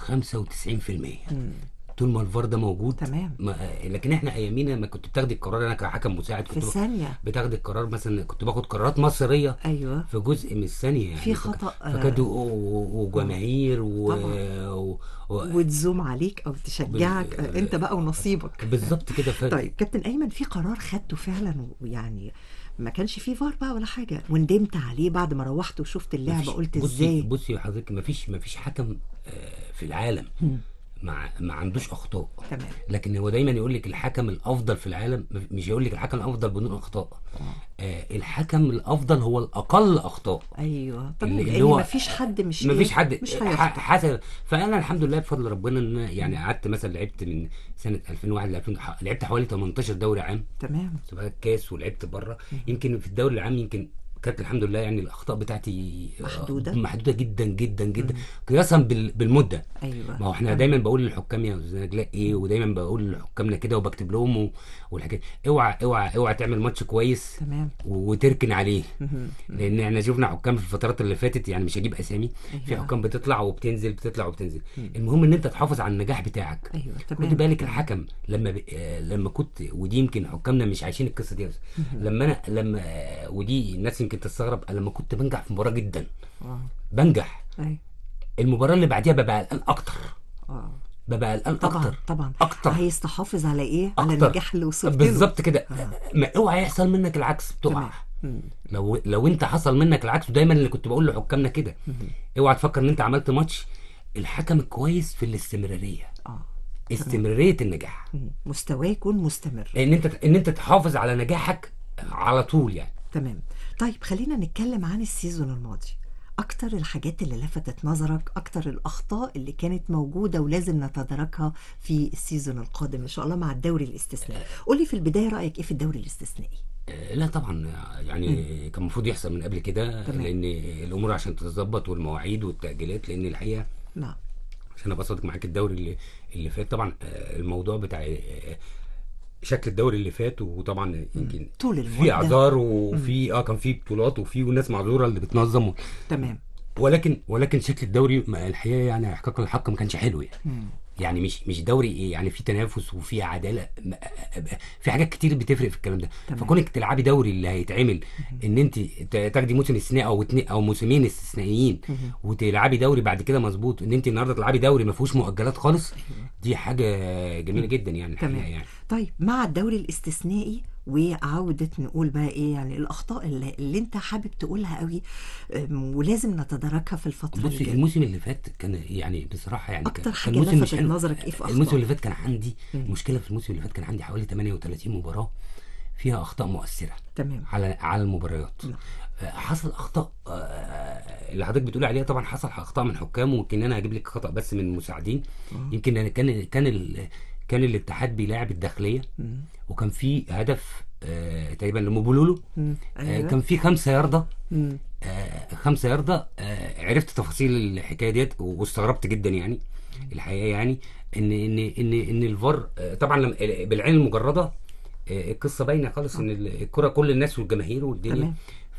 95% طول ما الفار ده موجود تمام. ما آه، لكن احنا ايامينا ما كنت بتاخدي القرار انا كحكم مساعد في كنت ب- ثانيه بتاخدي القرار مثلا كنت باخد قرارات مصيريه ايوه في جزء من الثانيه يعني في فك- خطأ، آه. فكانت و- و- وجماهير و... طبعا. و... و... وتزوم عليك او تشجعك بال- آه، انت بقى ونصيبك بالظبط كده ف... طيب كابتن ايمن في قرار خدته فعلا ويعني ما كانش فيه فار بقى ولا حاجه وندمت عليه بعد ما روحت وشفت اللعبه مفيش- قلت بصي ازاي بصي يا حضرتك ما فيش ما فيش حكم آه، في العالم ما ما عندوش اخطاء تمام لكن هو دايما يقول لك الحكم الافضل في العالم مش يقول لك الحكم الافضل بدون اخطاء آه الحكم الافضل هو الاقل اخطاء ايوه طب اللي- اللي لان هو- ما فيش حد مش ما فيش إيه؟ حد مش ح- هيخطئ حسب فانا الحمد لله بفضل ربنا ان أنا يعني قعدت مثلا لعبت من سنه 2001 ل 2000 ح- لعبت حوالي 18 دوري عام تمام سواء كاس ولعبت بره يمكن في الدوري العام يمكن كانت الحمد لله يعني الاخطاء بتاعتي آه، محدودة؟ محدوده جدا جدا جدا قياسا بال- بالمده ايوه ما هو احنا دايما بقول للحكام يا استاذ نجلاء ايه ودايما بقول لحكامنا كده وبكتب لهم و- والحاجات اوعى اوعى اوعى تعمل ماتش كويس تمام وتركن عليه مهم. لان احنا شفنا حكام في الفترات اللي فاتت يعني مش هجيب اسامي في أيوة. حكام بتطلع وبتنزل بتطلع وبتنزل المهم ان انت تحافظ على النجاح بتاعك ايوه تمام خدي بالك الحكم لما ب... آه، لما كنت ودي يمكن حكامنا مش عايشين القصه دي بس لما انا لما آه، ودي الناس يمكن تستغرب أنا لما كنت بنجح في مباراه جدا اه بنجح ايوه المباراه اللي بعديها ببقى قلقان اكتر اه ببقى قلقان طبعا اكتر طبعا أكتر. عايز تحافظ على ايه على أكتر. النجاح اللي وصلت له بالظبط كده ما اوعى يحصل منك العكس تمام بتقع مم. لو لو انت حصل منك العكس ودايما اللي كنت بقول لحكامنا كده اوعى تفكر ان انت عملت ماتش الحكم الكويس في الاستمراريه اه استمراريه النجاح مم. مستواه يكون مستمر ان انت ان انت تحافظ على نجاحك على طول يعني تمام طيب خلينا نتكلم عن السيزون الماضي اكتر الحاجات اللي لفتت نظرك اكتر الاخطاء اللي كانت موجوده ولازم نتداركها في السيزون القادم ان شاء الله مع الدوري الاستثنائي قولي في البدايه رايك ايه في الدوري الاستثنائي آه، لا طبعا يعني كان المفروض يحصل من قبل كده تمام. لان الامور عشان تتظبط والمواعيد والتاجيلات لان الحقيقه نعم عشان ابقى صادق معاك الدوري اللي اللي فات طبعا آه، الموضوع بتاع آه، شكل الدوري اللي فات وطبعا يمكن طول في المده اعذار وفي اه كان في بطولات وفي ناس معذوره اللي بتنظم تمام ولكن ولكن شكل الدوري ما- الحقيقه يعني احقاق الحق ما كانش حلو يعني مم. يعني مش مش دوري ايه يعني في تنافس وفي عداله م- في حاجات كتير بتفرق في الكلام ده تمام. فكونك تلعبي دوري اللي هيتعمل ان انت ت- تاخدي موسم استثنائي او اتنين او موسمين استثنائيين وتلعبي دوري بعد كده مظبوط ان انت النهارده تلعبي دوري ما فيهوش مؤجلات خالص دي حاجه جميله جدا يعني الحقيقه تمام يعني طيب مع الدوري الاستثنائي وعودة نقول بقى ايه يعني الأخطاء اللي, اللي أنت حابب تقولها قوي أم، ولازم نتداركها في الفترة اللي بصي جاية الموسم اللي فات كان يعني بصراحه يعني أكتر كان- حاجة كان موسم مش لفتت حلو. نظرك إيه في أخطاء؟ الموسم اللي فات كان عندي مم. مشكله في الموسم اللي فات كان عندي حوالي 38 مباراه فيها اخطاء مؤثره تمام على على المباريات نعم. آه، حصل اخطاء آه، اللي حضرتك بتقول عليها طبعا حصل اخطاء من حكام ويمكن انا هجيب لك خطا بس من مساعدين يمكن أنا كان كان ال- كان الاتحاد بيلاعب الداخليه مم. وكان في هدف آه، تقريبا لموبولولو مم. آه، أيوة. كان في خمسة ياردة مم. آه، خمسة ياردة آه، عرفت تفاصيل الحكايه ديت واستغربت جدا يعني الحقيقه يعني ان ان ان ان الفار آه، طبعا لما بالعين المجرده آه، القصه باينه خالص ان الكره كل الناس والجماهير والدنيا تمام.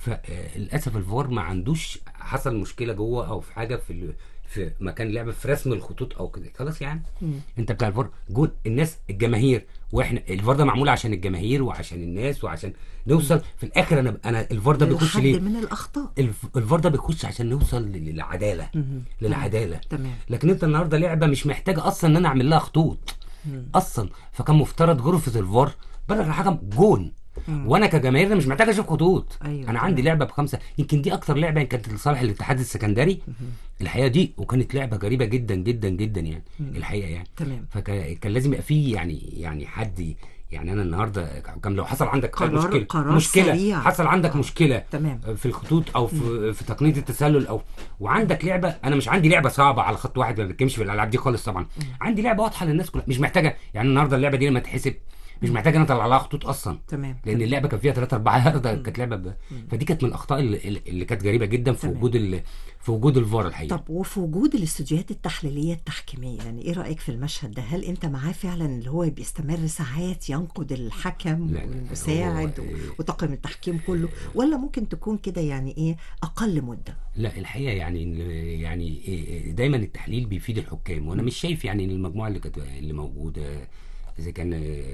فللاسف الفار ما عندوش حصل مشكله جوه او في حاجه في ال- في مكان لعب في رسم الخطوط او كده خلاص يعني مم. انت بتاع الفار جون الناس الجماهير واحنا الفار ده معمول عشان الجماهير وعشان الناس وعشان نوصل في الاخر انا انا الفار ده بيخش لحد ليه؟ من الأخطاء الف- الفار ده بيخش عشان نوصل للعداله مم. للعداله تمام لكن انت النهارده لعبه مش محتاجه اصلا ان انا اعمل لها خطوط مم. اصلا فكان مفترض غرفه الفار بلغ الحكم جون مم. وانا كجماهير مش محتاج اشوف خطوط أيوة انا تمام. عندي لعبه بخمسه يمكن دي اكتر لعبه كانت لصالح الاتحاد السكندري الحقيقه دي وكانت لعبه غريبه جدا جدا جدا يعني الحقيقه يعني تمام فكان لازم يبقى فيه يعني يعني حد يعني انا النهارده كحكام لو حصل عندك قرار- مشكله قرار مشكله سريع. حصل عندك آه. مشكله تمام في الخطوط او في في تقنيه التسلل او وعندك لعبه انا مش عندي لعبه صعبه على خط واحد ما بتكلمش في الالعاب دي خالص طبعا عندي لعبه واضحه للناس كلها مش محتاجه يعني النهارده اللعبه دي لما تحسب مش محتاجه انا اطلع لها خطوط اصلا تمام لان اللعبه كان فيها 3 4 يارده كانت لعبه ب... فدي كانت من الاخطاء اللي, اللي كانت غريبه جدا في تمام. وجود ال... في وجود الفار الحقيقه طب وفي وجود الاستوديوهات التحليليه التحكيميه يعني ايه رايك في المشهد ده هل انت معاه فعلا اللي هو بيستمر ساعات ينقد الحكم لا، لا، والمساعد هو- و- وطاقم التحكيم كله ولا ممكن تكون كده يعني ايه اقل مده لا الحقيقه يعني يعني دايما التحليل بيفيد الحكام وانا مش شايف يعني ان المجموعه اللي كانت اللي موجوده اذا كان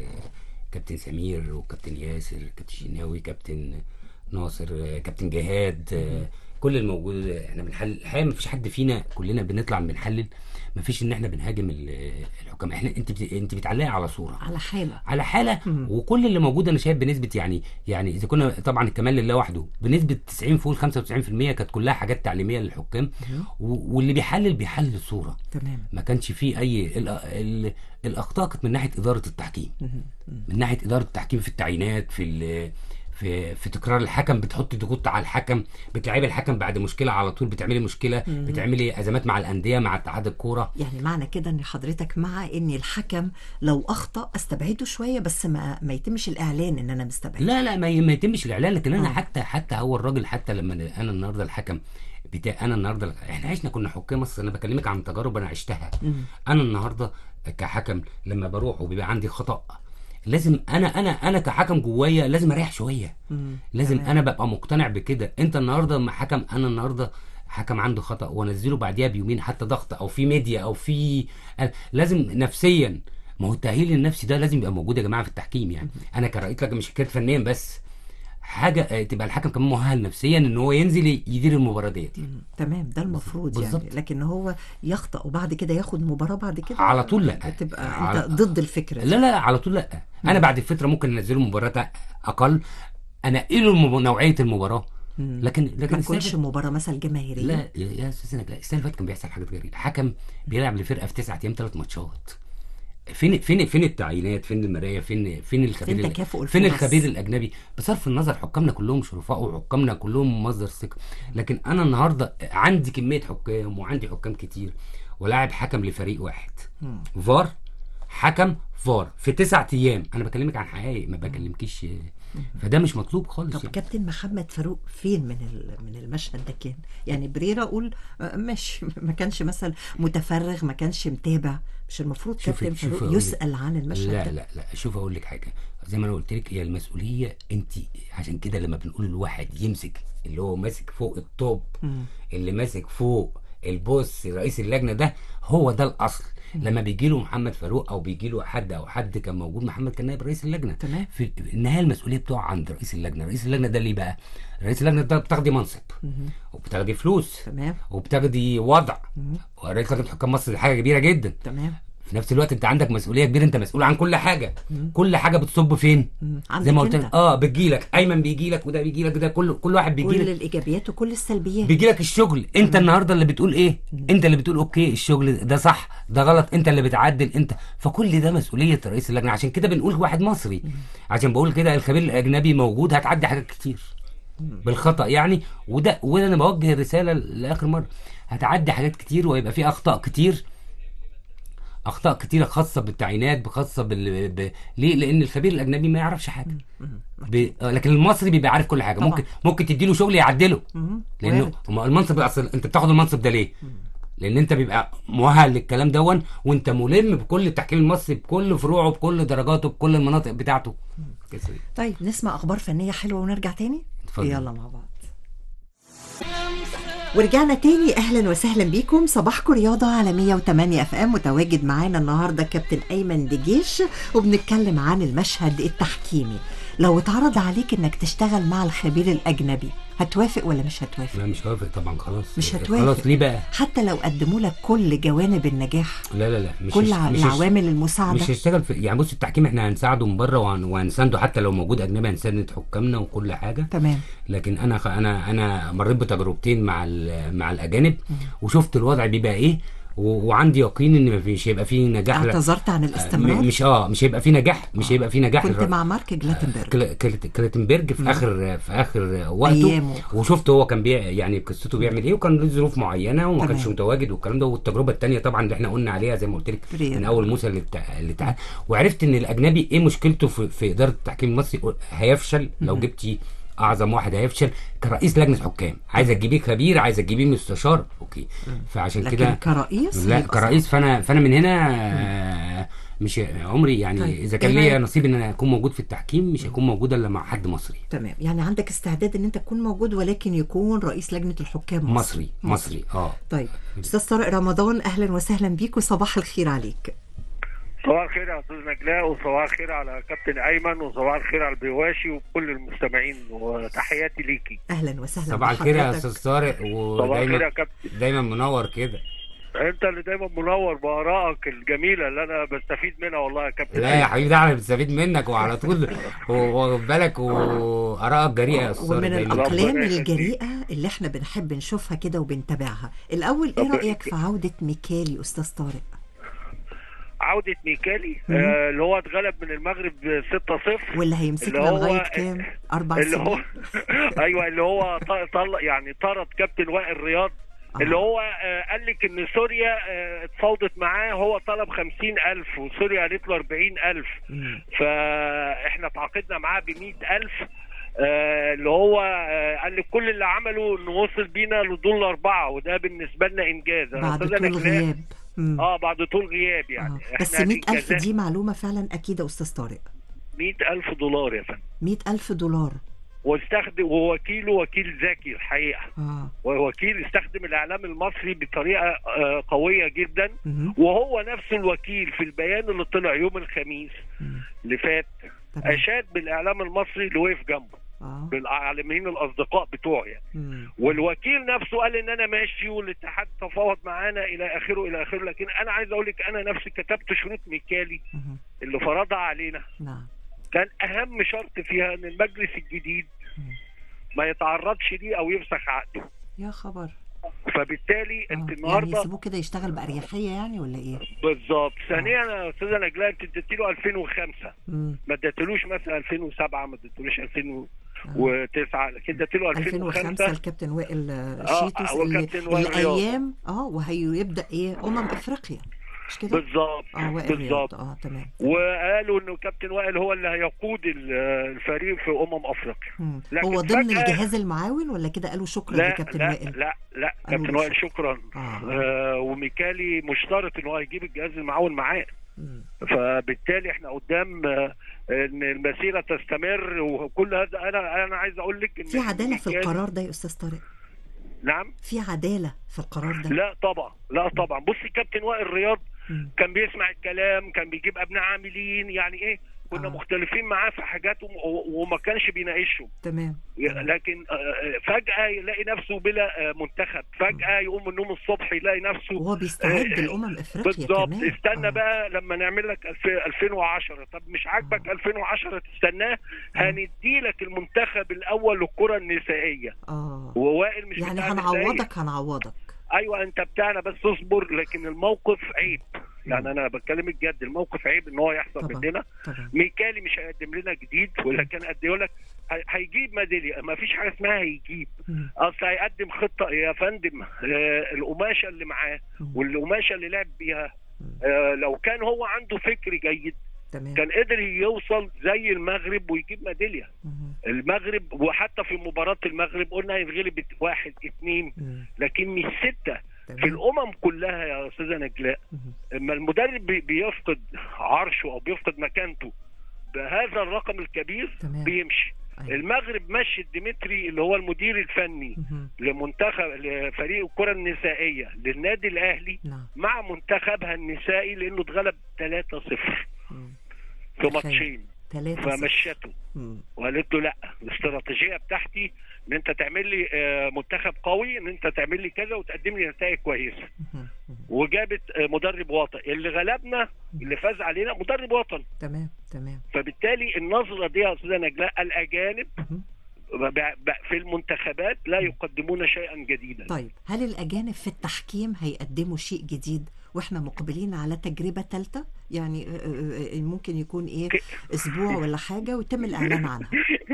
كابتن سمير وكابتن ياسر كابتن شناوي كابتن ناصر كابتن جهاد كل الموجود احنا بنحلل الحقيقه ما فيش حد فينا كلنا بنطلع بنحلل ما فيش ان احنا بنهاجم ال- الحكام احنا انت بت- انت بتعلقي على صوره على حاله على حاله مم. وكل اللي موجود انا شايف بنسبه يعني يعني اذا كنا طبعا الكمال لله وحده بنسبه 90 فوق 95% كانت كلها حاجات تعليميه للحكام و- واللي بيحلل بيحلل الصوره تمام ما كانش فيه اي ال ال الاخطاء كانت من ناحيه اداره التحكيم مهم. مم. من ناحيه اداره التحكيم في التعيينات في ال- في في تكرار الحكم بتحطي ضغوط على الحكم بتلعبي الحكم بعد مشكله على طول بتعملي مشكله بتعملي ازمات مع الانديه مع اتحاد الكوره يعني معنى كده ان حضرتك مع ان الحكم لو اخطا استبعده شويه بس ما ما يتمش الاعلان ان انا مستبعد لا لا ما, ما يتمش الاعلان لكن انا آه. حتى حتى هو الراجل حتى لما انا النهارده الحكم بتاع انا النهارده احنا عشنا كنا حكام مصر انا بكلمك عن تجارب انا عشتها مم. انا النهارده كحكم لما بروح وبيبقى عندي خطا لازم انا انا انا كحكم جوايا لازم اريح شويه مم. لازم تمام. انا ببقى مقتنع بكده انت النهارده مع حكم انا النهارده حكم عنده خطا وانزله بعديها بيومين حتى ضغط او في ميديا او في لازم نفسيا ما هو التاهيل النفسي ده لازم يبقى موجود يا جماعه في التحكيم يعني انا كرأيت لك مش حكايه فنيا بس حاجه آه، تبقى الحكم كمان مؤهل نفسيا ان هو ينزل يدير المباراه ديت مم. تمام ده المفروض يعني بالظبط. لكن هو يخطا وبعد كده ياخد مباراه بعد كده على طول لا. تبقى على- انت ضد الفكره دي. لا لا على طول لا انا بعد فتره ممكن انزله مباراه اقل انقله المب... نوعيه المباراه مم. لكن لكن ما السنة تكونش مباراه مثلا جماهيريه لا يا يا استاذ نجلاء السنه اللي فاتت كان بيحصل حاجات غريبه حكم بيلعب لفرقه في تسعة ايام ثلاث ماتشات فين فين فين التعيينات فين المرايه فين فين الخبير فين ال- تكافؤ فين الفرص؟ الخبير الاجنبي بصرف النظر حكامنا كلهم شرفاء وحكامنا كلهم مصدر ثقه لكن انا النهارده عندي كميه حكام وعندي حكام كتير ولاعب حكم لفريق واحد مم. فار حكم فار في تسعة ايام انا بكلمك عن حقائق ما بكلمكيش فده مش مطلوب خالص طب يعني. كابتن محمد فاروق فين من ال- من المشهد ده كان يعني بريرا اقول آه، ماشي ما كانش مثلا متفرغ ما كانش متابع مش المفروض شوفي- كابتن شوفي فاروق أقول لك. يسأل عن المشهد لا ده لا لا شوف اقول لك حاجه زي ما انا قلت لك هي المسؤوليه انت عشان كده لما بنقول الواحد يمسك اللي هو ماسك فوق الطوب مم. اللي ماسك فوق البوس رئيس اللجنه ده هو ده الاصل لما بيجي له محمد فاروق او بيجي له حد او حد كان موجود محمد كان نائب رئيس اللجنه تمام. في النهايه المسؤوليه بتقع عند رئيس اللجنه رئيس اللجنه ده ليه بقى رئيس اللجنه ده بتاخدي منصب مهم. وبتاخدي فلوس تمام وبتاخدي وضع مهم. ورئيس لجنه حكام مصر دي حاجه كبيره جدا تمام في نفس الوقت انت عندك مسؤوليه كبيره انت مسؤول عن كل حاجه كل حاجه بتصب فين مم. زي ما عندك قلت لك انت اه بتجيلك ايمن بيجيلك وده بيجيلك ده كل كل واحد كل بيجيلك الايجابيات وكل السلبيات بيجيلك الشغل انت النهارده اللي بتقول ايه انت اللي بتقول اوكي الشغل ده صح ده غلط انت اللي بتعدل انت فكل ده مسؤوليه رئيس اللجنه عشان كده بنقول واحد مصري عشان بقول كده الخبير الاجنبي موجود هتعدي حاجات كتير بالخطا يعني وده وده انا بوجه الرساله لاخر مره هتعدي حاجات كتير ويبقى في اخطاء كتير اخطاء كتيره خاصه بالتعيينات خاصه بال ب... ليه لان الخبير الاجنبي ما يعرفش حاجه ب... آه، لكن المصري بيبقى عارف كل حاجه طبعا. ممكن ممكن تديله شغل يعدله مهم. لانه وارد. هما المنصب اصل انت بتاخد المنصب ده ليه؟ لان انت بيبقى مؤهل للكلام دون وانت ملم بكل التحكيم المصري بكل فروعه بكل درجاته بكل المناطق بتاعته كده. طيب نسمع اخبار فنيه حلوه ونرجع تاني اتفضل. يلا مع بعض ورجعنا تاني اهلا وسهلا بيكم صباحكم رياضه على 108 اف ام متواجد معانا النهارده كابتن ايمن دجيش وبنتكلم عن المشهد التحكيمي لو اتعرض عليك انك تشتغل مع الخبير الاجنبي هتوافق ولا مش هتوافق لا مش هوافق طبعا خلاص مش هتوافق. خلاص ليه بقى؟ حتى لو قدموا لك كل جوانب النجاح لا لا لا مش كل هش- ع- مش هش- العوامل المساعده مش هيشتغل في يعني بص التحكيم احنا هنساعده من بره وهن- وهنسانده حتى لو موجود اجنبي هنساند حكامنا وكل حاجه تمام لكن انا خ- انا انا مريت بتجربتين مع ال- مع الاجانب وشفت الوضع بيبقى ايه و- وعندي يقين ان مفيش هيبقى فيه نجاح لا- اعتذرت عن م- الاستمرار مش اه مش هيبقى فيه نجاح مش هيبقى فيه نجاح كنت الر- مع مارك جلاتنبرج كلا- كلت- كلاتنبرج في اخر في اخر وقته أيامه. وشفت هو كان بي يعني قصته بيعمل ايه وكان له ظروف معينه وما تمام. كانش متواجد والكلام ده والتجربه الثانيه طبعا اللي احنا قلنا عليها زي ما قلت لك ريال. من اول موسى للتع- للتع... وعرفت ان الاجنبي ايه مشكلته في, في اداره التحكيم المصري هيفشل لو جبتي اعظم واحد هيفشل كرئيس لجنه حكام عايزه تجيبيه خبير عايزه تجيبيه مستشار اوكي فعشان لكن كده كرئيس لا هيبقى كرئيس فانا فانا من هنا آه، مش عمري يعني طيب، اذا كان إيه ليا رأيك؟ نصيب ان انا اكون موجود في التحكيم مش هيكون موجود الا مع حد مصري تمام يعني عندك استعداد ان انت تكون موجود ولكن يكون رئيس لجنه الحكام مصري مصري اه طيب استاذ طارق رمضان اهلا وسهلا بيك وصباح الخير عليك صباح الخير يا استاذ نجلاء وصباح الخير على كابتن ايمن وصباح الخير على البيواشي وكل المستمعين وتحياتي ليكي اهلا وسهلا صباح الخير يا بحضرتك. استاذ طارق صباح الخير يا ودايما كابتن دايما منور كده انت اللي دايما منور بارائك الجميله اللي انا بستفيد منها والله يا كابتن لا يا حبيبي ده انا بستفيد منك وعلى طول و- واخد بالك وارائك جريئه يا استاذ طارق ومن دايما الاقلام ربنا يخليك. الجريئه اللي احنا بنحب نشوفها كده وبنتابعها الاول ايه ربنا رايك في عوده ميكالي استاذ طارق عوده ميكالي مم. آه اللي هو اتغلب من المغرب 6-0 واللي هيمسكنا اللي هو- لغايه كام؟ اربع اللي هو سنين ايوه اللي هو ط- طلع يعني طرد كابتن وائل رياض آه. اللي هو آه، قال لك ان سوريا آه، اتفاوضت معاه هو طلب خمسين ألف وسوريا قالت له أربعين ألف مم. فاحنا تعاقدنا معاه بمئة ألف آه، اللي هو آه، قال لك كل اللي عمله انه وصل بينا لدول أربعة وده بالنسبة لنا إنجاز أنا بعد أستاذ طول نجلاء- غياب مم. اه بعد طول غياب يعني آه. بس احنا 100000 الإنجازات- دي معلومه فعلا اكيد يا استاذ طارق مئة ألف دولار يا فندم 100000 دولار واستخدم ووكيله وكيل ذكي الحقيقة اه ووكيل استخدم الاعلام المصري بطريقه آه، قويه جدا مهم. وهو نفسه الوكيل في البيان اللي طلع يوم الخميس مم. اللي فات تمام اشاد بالاعلام المصري اللي وقف جنبه اه بالاعلاميين الاصدقاء بتوعه يعني مم. والوكيل نفسه قال ان انا ماشي والاتحاد تفاوض معانا الى اخره الى اخره لكن انا عايز اقول لك انا نفسي كتبت شروط ميكالي مهم. اللي فرضها علينا نعم كان اهم شرط فيها ان المجلس الجديد مم. ما يتعرضش ليه او يفسخ عقده يا خبر فبالتالي آه. انت يعني النهارده يسيبوه كده يشتغل باريحيه يعني ولا ايه؟ بالظبط ثانيا يا استاذه نجلاء انت اديتي له 2005 مم. ما اديتلوش مثلا 2007 ما اديتلوش 2009 لكن اديت له 2005 2005 الكابتن وائل آه، شيتوس هو اللي, كابتن وائل اللي رياض. ايام اه وهيبدا ايه امم افريقيا مش كده؟ بالظبط اه وائل رياض بالظبط اه تمام وقالوا انه كابتن وائل هو اللي هيقود ال- الفريق في امم افريقيا مم. لكن هو ضمن فجأة- الجهاز المعاون ولا كده قالوا شكرا لا لكابتن لا وائل؟ لا لا قالوا كابتن له وائل شكرا آه. آه وميكالي مشترط ان هو يجيب الجهاز المعاون معاه مم. فبالتالي احنا قدام آه، ان المسيره تستمر وكل هذا انا انا عايز اقول لك ان في عداله في ميكالي- القرار ده يا استاذ طارق؟ نعم في عداله في القرار ده؟ لا طبعا لا طبعا بصي كابتن وائل رياض مم. كان بيسمع الكلام كان بيجيب ابناء عاملين يعني ايه كنا آه. مختلفين معاه في حاجات وم- و- وما كانش بيناقشهم تمام لكن آه، آه، فجأة يلاقي نفسه بلا آه، منتخب فجأة يقوم من النوم الصبح يلاقي نفسه وهو بيستعد آه، لامم افريقيا بالظبط كمان استنى آه. بقى لما نعمل لك الف- 2010 طب مش عاجبك 2010 تستناه هندي لك المنتخب الاول للكرة النسائية اه ووائل مش يعني بتاع النسائية. هنعوضك هنعوضك ايوه انت بتاعنا بس اصبر لكن الموقف عيب يعني انا بتكلم الجد الموقف عيب ان هو يحصل طبعا. مننا طبعا ميكالي مش هيقدم لنا جديد ولا كان قد يقول لك هي- هيجيب ميداليه ما فيش حاجه اسمها هيجيب مم. اصل هيقدم خطه يا فندم آه القماشه اللي معاه مم. والقماشه اللي لعب بيها مم. آه لو كان هو عنده فكر جيد تمام كان قدر يوصل زي المغرب ويجيب ميداليه مم. المغرب وحتى في مباراه المغرب قلنا هيتغلب واحد اتنين مم. لكن مش سته في تمام الامم كلها يا استاذه نجلاء مم. اما المدرب بي- بيفقد عرشه او بيفقد مكانته بهذا الرقم الكبير تمام. بيمشي أيوة. المغرب مشت ديمتري اللي هو المدير الفني مم. لمنتخب لفريق الكره النسائيه للنادي الاهلي نعم مع منتخبها النسائي لانه اتغلب 3-0 مم. في تخيل. ماتشين ثلاثة فمشته مم. وقالت له لا الاستراتيجيه بتاعتي ان انت تعمل لي آه، منتخب قوي ان انت تعمل لي كذا وتقدم لي نتائج كويسه مم. مم. وجابت آه، مدرب وطني اللي غلبنا اللي فاز علينا مدرب وطني تمام تمام فبالتالي النظره دي يا استاذه نجلاء الاجانب مم. ب- ب- في المنتخبات لا يقدمون شيئا جديدا طيب هل الأجانب في التحكيم هيقدموا شيء جديد واحنا مقبلين على تجربة ثالثة يعني آه، آه، آه، ممكن يكون ايه ك- اسبوع ولا حاجة ويتم الإعلان عنها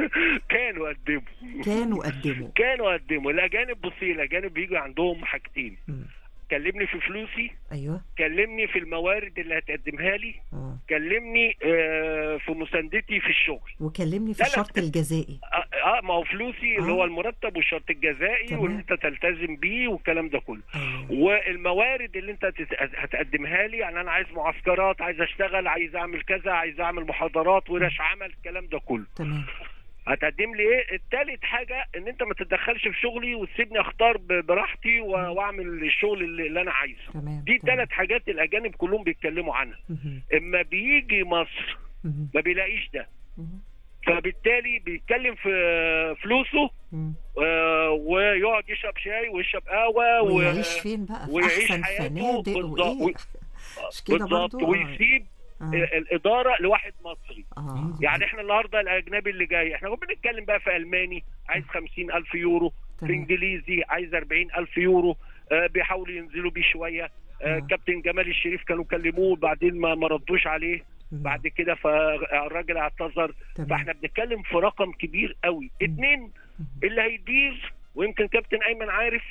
كانوا قدموا كانوا قدموا كانوا قدموا الاجانب بصي الاجانب بيجوا عندهم حاجتين مم. كلمني في فلوسي ايوه كلمني في الموارد اللي هتقدمها لي اه كلمني آه، في مساندتي في الشغل وكلمني في لا، لا. الشرط الجزائي اه آه، ما هو فلوسي اللي آه. هو المرتب والشرط الجزائي تمام. وان انت تلتزم بيه والكلام ده كله ايوه والموارد اللي انت هتت- هتقدمها لي يعني انا عايز معسكرات عايز اشتغل عايز اعمل كذا عايز اعمل محاضرات ورش عمل الكلام ده كله تمام هتقدم لي ايه التالت حاجه ان انت ما تتدخلش في شغلي وتسيبني اختار ب- براحتي و- واعمل الشغل اللي, اللي انا عايزه تمام دي تمام. ثلاث حاجات الاجانب كلهم بيتكلموا عنها مهم. اما بيجي مصر مهم. ما بيلاقيش ده مهم. فبالتالي بيتكلم في فلوسه مهم. آه، ويقعد يشرب شاي ويشرب قهوه و- ويعيش فين بقى في ويعيش احسن حياته فنادق بالظبط. وايه و- مش كده بالظبط برضو آه. ويسيب آه. الاداره لواحد مصري اه يعني احنا النهارده الاجنبي اللي جاي احنا بنتكلم بقى في الماني عايز خمسين الف يورو في تمام. انجليزي عايز أربعين الف يورو آه بيحاولوا ينزلوا بيه شويه آه، آه. كابتن جمال الشريف كانوا كلموه بعدين ما ما ردوش عليه مم. بعد كده فالراجل اعتذر تمام. فاحنا بنتكلم في رقم كبير قوي اتنين اللي هيدير ويمكن كابتن ايمن عارف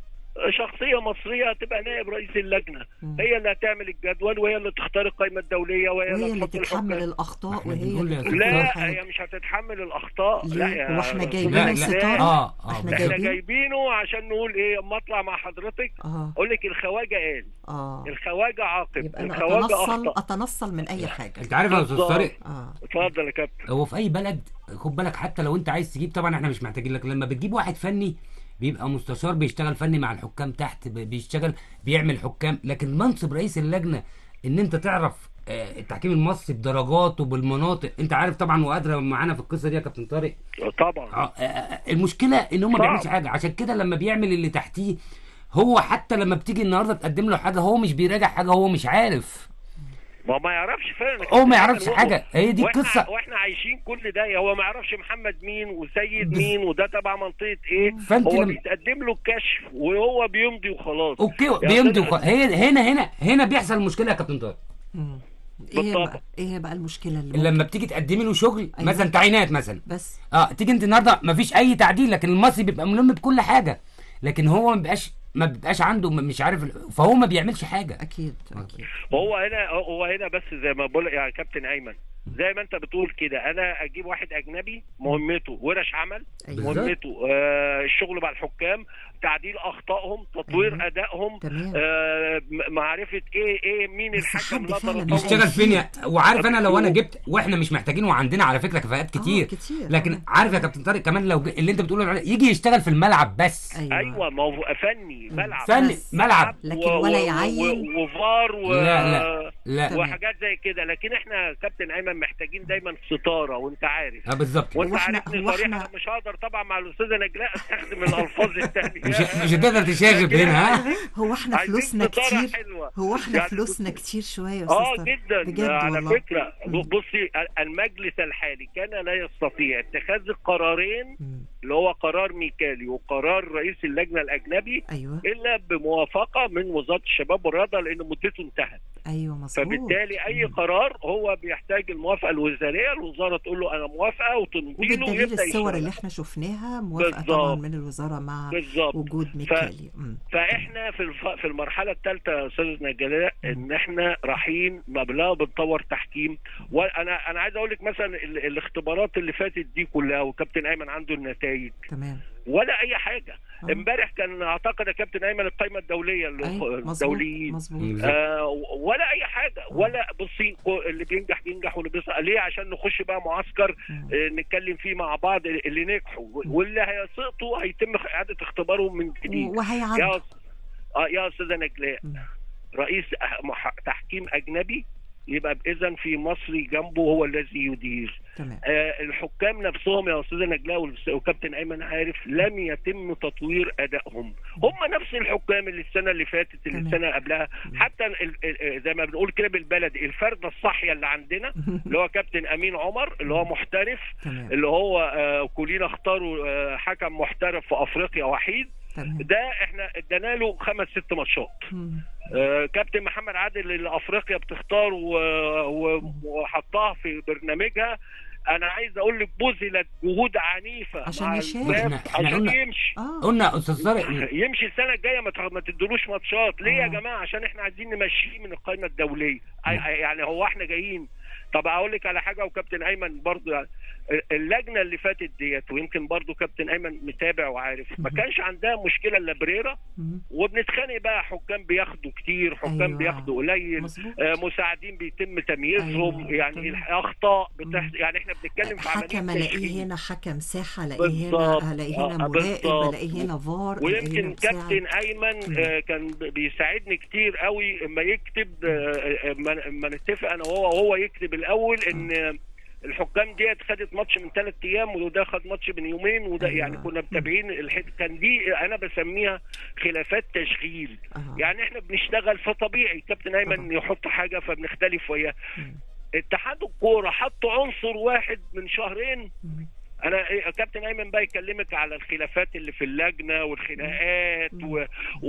شخصيه مصريه هتبقى نائب رئيس اللجنه مم. هي اللي هتعمل الجدول وهي اللي تختار القائمه الدوليه وهي, وهي اللي تحط تتحمل الحكام. الاخطاء إحنا وهي بنقول اللي يا تقول كل لا حاجة. هي مش هتتحمل الاخطاء لا ليه؟ يا هو احنا أستاذ جايبين لا نجلاء. الستارة؟ اه اه إحنا احنا جايبين؟ جايبينه عشان نقول ايه اما اطلع مع حضرتك اه اقول لك الخواجه قال اه الخواجه عاقب يبقى انا الخواجه اتنصل اخطا اتنصل من اي حاجه انت عارف يا استاذ بالظبط. طارق اه اتفضل يا كابتن هو في اي بلد خد بالك حتى لو انت عايز تجيب طبعا احنا مش محتاجين لك لما بتجيب واحد فني بيبقى مستشار بيشتغل فني مع الحكام تحت ب- بيشتغل بيعمل حكام لكن منصب رئيس اللجنه ان انت تعرف آه، التحكيم المصري بدرجاته بالمناطق انت عارف طبعا وادرى معانا في القصه دي يا كابتن طارق طبعا آه، آه، آه، المشكله ان هو ما صعب. بيعملش حاجه عشان كده لما بيعمل اللي تحتيه هو حتى لما بتيجي النهارده تقدم له حاجه هو مش بيراجع حاجه هو مش عارف ما ما يعرفش فعلا هو ما يعرفش حاجه هي دي واحنا القصه واحنا عايشين كل ده هو ما يعرفش محمد مين وسيد بس- مين وده تبع منطقه ايه فأنت هو لما- بيتقدم له الكشف وهو بيمضي وخلاص اوكي يا بيمضي أستاذ- وخ... هي هنا هنا هنا بيحصل مشكله يا كابتن طارق مم. ايه بالطبع. بقى ايه بقى المشكله اللي ممكن- لما بتيجي تقدمي له شغل أيوة. مثلا تعيينات مثلا بس اه تيجي انت النهارده مفيش اي تعديل لكن المصري بيبقى ملم بكل حاجه لكن هو ما بيبقاش ما بيبقاش عنده م- مش عارف ال- فهو ما بيعملش حاجه اكيد اكيد هو هنا هو هنا بس زي ما بقول يا كابتن ايمن زي ما انت بتقول كده انا اجيب واحد اجنبي مهمته ورش عمل أيوة. بالظبط. مهمته آه الشغل مع الحكام تعديل اخطائهم تطوير أيوة. ادائهم تمام. آه م- معرفه ايه ايه مين بس الحكم حد لا فعلاً ترى مش يشتغل فين يا... وعارف انا لو انا أيوة. جبت واحنا مش محتاجين وعندنا على فكره كفاءات كتير, كتير. لكن آه. عارف يا كابتن طارق كمان لو ج... اللي انت بتقوله عليه- يجي يشتغل في الملعب بس ايوه, ايوه ما هو فني ملعب فن بس. ملعب لكن و- ولا و- يعين. و- وفار و... لا لا لا تمام. وحاجات زي كده لكن احنا كابتن ايمن محتاجين دايما ستاره وانت عارف اه بالظبط وانت هو إحنا- عارفني هو صريح إحنا- انا مش هقدر طبعا مع الاستاذه نجلاء استخدم الالفاظ التانية مش مش هتقدر تشاجب هنا ها هو احنا عايزين فلوسنا ستارة كتير حلوة. هو احنا يعني فلوسنا كتير شويه يا اه استاذ طارق. جدا بجد على والله. فكره مم. بصي المجلس الحالي كان لا يستطيع اتخاذ القرارين مم. اللي هو قرار ميكالي وقرار رئيس اللجنه الاجنبي ايوه الا بموافقه من وزاره الشباب والرياضه لان مدته انتهت ايوه مظبوط فبالتالي اي مم. قرار هو بيحتاج الموافقه الوزاريه الوزاره تقول له انا موافقه وتمضي له وبالدليل ويبدا الصور يشتغل اللي احنا شفناها موافقه بالظبط. طبعا من الوزاره مع بالظبط وجود ميكالي مم. فاحنا في الف... في المرحله الثالثه يا استاذ نجلاء ان احنا رايحين مبلغ بنطور تحكيم وانا انا عايز اقول لك مثلا ال... الاختبارات اللي فاتت دي كلها وكابتن ايمن عنده النتائج تمام ولا اي حاجه آه. امبارح كان اعتقد يا كابتن ايمن القائمه الدوليه اللي ايوه مظبوط الدوليين مظبوط آه ولا اي حاجه ولا بصي اللي بينجح بينجح واللي بيسقط ليه عشان نخش بقى معسكر مم. آه نتكلم فيه مع بعض اللي نجحوا واللي هيسقطوا هيتم اعاده اختبارهم من جديد يا وهيعدي أس- اه يا استاذه نجلاء مم. رئيس أح- مح- تحكيم اجنبي يبقى اذا في مصري جنبه هو الذي يدير تمام آه الحكام نفسهم يا استاذه نجلاء والس- وكابتن ايمن عارف لم يتم تطوير ادائهم هم نفس الحكام اللي السنه اللي فاتت اللي تمام. السنه قبلها حتى ال- ال- ال- زي ما بنقول كده بالبلدي الفرده الصاحيه اللي عندنا اللي هو كابتن امين عمر اللي هو محترف تمام اللي هو آه كلنا اختاروا آه حكم محترف في افريقيا وحيد تمام ده احنا ادينا له خمس ست ماتشات مم. آه، كابتن محمد عادل اللي افريقيا بتختار و- و- وحطها في برنامجها انا عايز اقول لك بذلت جهود عنيفه عشان مع يشارك. الباب إحنا- إحنا عشان قلنا- يمشي اه قلنا يا استاذ طارق يمشي السنه الجايه ما تخ- ما تدلوش ماتشات ليه يا آه. جماعه عشان احنا عايزين نمشيه من القائمه الدوليه أي- يعني هو احنا جايين طب اقول لك على حاجه وكابتن ايمن برضو يعني اللجنه اللي فاتت ديت ويمكن برضو كابتن ايمن متابع وعارف ما مهم. كانش عندها مشكله الا بريرا مم. وبنتخانق بقى حكام بياخدوا كتير حكام أيوة. بياخدوا قليل مظبوط آه، مساعدين بيتم تمييزهم أيوة. يعني تمام. الح- اخطاء مم. بتحصل يعني احنا بنتكلم في عمليه حكم الاقيه تشغيل. هنا حكم ساحه الاقيه بالظبط. هنا الاقيه آه، هنا مراقب بالظبط. الاقيه هنا فار ألاقيه هنا ويمكن مساعد. كابتن ايمن مم. آه، كان ب- بيساعدني كتير قوي اما يكتب آه، آه، اما اما نتفق انا وهو وهو يكتب الاول ان الحكام ديت خدت ماتش من ثلاث ايام وده خد ماتش من يومين وده أيوة. يعني كنا متابعين الحته كان دي انا بسميها خلافات تشغيل آه. يعني احنا بنشتغل فطبيعي كابتن ايمن طبعا. يحط حاجه فبنختلف وياه مم. اتحاد الكوره حط عنصر واحد من شهرين مم. انا إيه، كابتن ايمن بقى يكلمك على الخلافات اللي في اللجنه والخناقات و...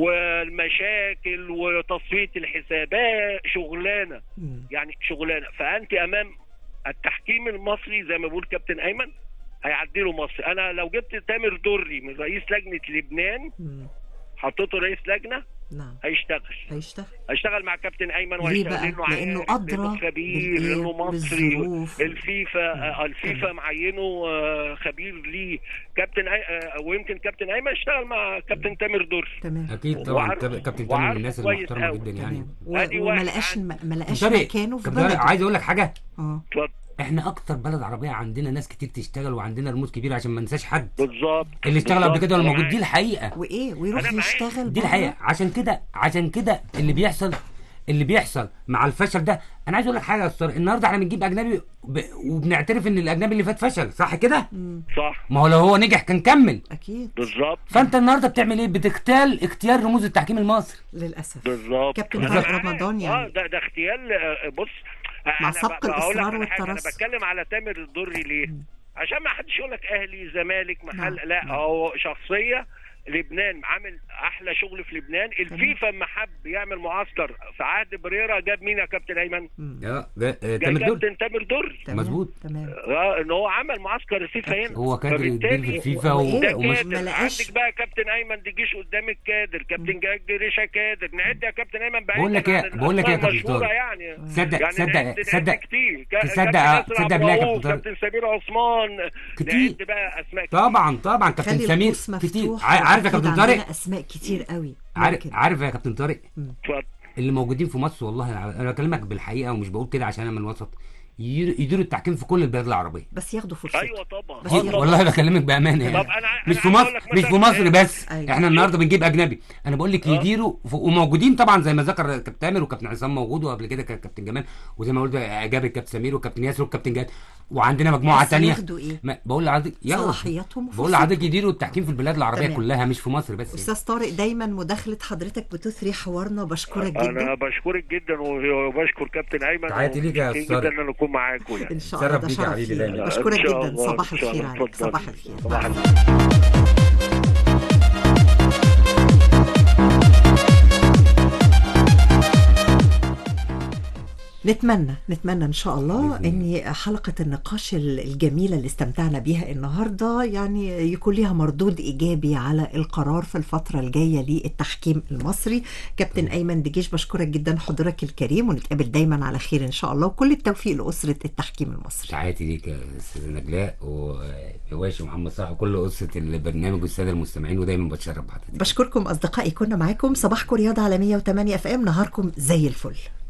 والمشاكل وتصفيه الحسابات شغلانه مم. يعني شغلانه فانت امام التحكيم المصري زي ما بيقول كابتن ايمن هيعدي له مصر انا لو جبت تامر دري من رئيس لجنه لبنان مم. حطيته رئيس لجنه نعم هيشتغل هيشتغل هيشتغل مع كابتن ايمن ليه وهيشتغل بقى؟ لأنه عارف، أدرى لانه خبير بالإيه؟ لانه مصري بالظروف. الفيفا آه، الفيفا معينه آه، خبير ليه كابتن أي... آه، ويمكن كابتن ايمن اشتغل مع كابتن تامر دور تمام اكيد طبعا وعارف- كاب- كابتن تامر من وعارف الناس كويس المحترمه أوي. جدا يعني تمام و- أدي وما واحد لقاش عن- ما لقاش طارق، مكانه في كابتن طارق، بلده عايز اقول لك حاجه اه اتفضل. احنا اكتر بلد عربيه عندنا ناس كتير تشتغل وعندنا رموز كبيره عشان ما ننساش حد بالظبط اللي اشتغل قبل بالظبط. كده ولا أنا موجود دي معاك. الحقيقه وايه ويروح أنا معاك. يشتغل دي بره؟ الحقيقه عشان كده عشان كده اللي بيحصل اللي بيحصل مع الفشل ده انا عايز اقول لك حاجه يا استاذ النهارده احنا بنجيب اجنبي ب... وبنعترف ان الاجنبي اللي فات فشل صح كده مم. صح ما هو لو هو نجح كان كمل اكيد بالظبط فانت النهارده بتعمل ايه بتغتال اختيار رموز التحكيم المصري للاسف بالظبط كابتن أنا طارق معاك. رمضان يعني. اه ده ده اغتيال آه، بص مع أنا سبق ب- بقول لك الإصرار على حاجة، انا والترصد. بتكلم على تامر الدري ليه عشان ما حدش يقول لك اهلي زمالك محل نعم، لا نعم. هو شخصيه لبنان عامل احلى شغل في لبنان الفيفا اما حب يعمل معسكر في عهد بريرا جاب مين يا كابتن ايمن مم. اه ده آه، جاب تامر دول كابتن تامر دري تمام، مظبوط. تمام آه، ان هو عمل معسكر الفيفا هنا هو كادر كبير في فبالتالي الفيفا وإيه؟ و... ده ومش كادر ما لقاش- عندك بقى كابتن ايمن تجيش قدام الكادر كابتن جاج ريشا كادر نعد يا كابتن ايمن بعيدا بقول لك إيه- عن بقول لك إيه يا الأسماء كابتن المشهورة طارق؟ يعني صدق- يعني صدق- نعد- نعد صدق- كتير كا- تصدق- كابتن ياسر تصدق عبد بالله يا الرؤوف، كابتن طارق؟ كابتن سمير عثمان كتير. نعد بقى اسماء كتير. طبعا طبعا كابتن خلي سمير القوس كتير مفتوح ع- عارف يا وأكيد كابتن عندنا طارق اسماء كتير قوي عارف ممكن. عارف يا كابتن طارق اتفضل. اللي موجودين في مصر والله الع- انا بكلمك بالحقيقه ومش بقول كده عشان انا من الوسط يدير- يديروا التحكيم في كل البلاد العربيه بس ياخدوا فرصتهم ايوه طبعا بس آه يلا. طبعا. والله بكلمك بامانه يعني طب انا أنا مش في عايز مصر أقول لك مش في مثلاً مصر إيه؟ بس أيوة. احنا النهارده بنجيب اجنبي انا بقول لك آه. يديروا ف- وموجودين طبعا زي ما ذكر كابتن تامر وكابتن عصام موجود وقبل كده كان كابتن جمال وزي ما قلت جاب الكابتن سمير والكابتن ياسر والكابتن جاد وعندنا مجموعه بس تانية ياخدوا ايه ما بقول لحضرتك يا صلاحياتهم بقول لحضرتك يديروا التحكيم في البلاد العربيه تمام. كلها مش في مصر بس استاذ طارق دايما مداخله حضرتك بتثري حوارنا بشكرك انا جدا بشكرك جدا وبشكر كابتن ايمن تحياتي ليك يا ومبسوطين أستاذ جدا طارق. ان انا اكون معاكم يعني ان شاء الله شرف ده بيك يا شرف حبيبي لينا. دايما. بشكرك إن شاء جدا الله، صباح إن شاء الخير الله. عليك اتفضل. صباح الخير صباح الخير نتمنى نتمنى ان شاء الله ان حلقه النقاش الجميله اللي استمتعنا بيها النهارده يعني يكون لها مردود ايجابي على القرار في الفتره الجايه للتحكيم المصري كابتن ايمن دجيش بشكرك جدا حضورك الكريم ونتقابل دايما على خير ان شاء الله وكل التوفيق لاسره التحكيم المصري تحياتي ليك يا استاذ نجلاء وهواشي محمد صلاح وكل قصه البرنامج والساده المستمعين ودايما بتشرف بحضرتك بشكركم اصدقائي كنا معاكم صباحكم رياضه على 108 اف ام نهاركم زي الفل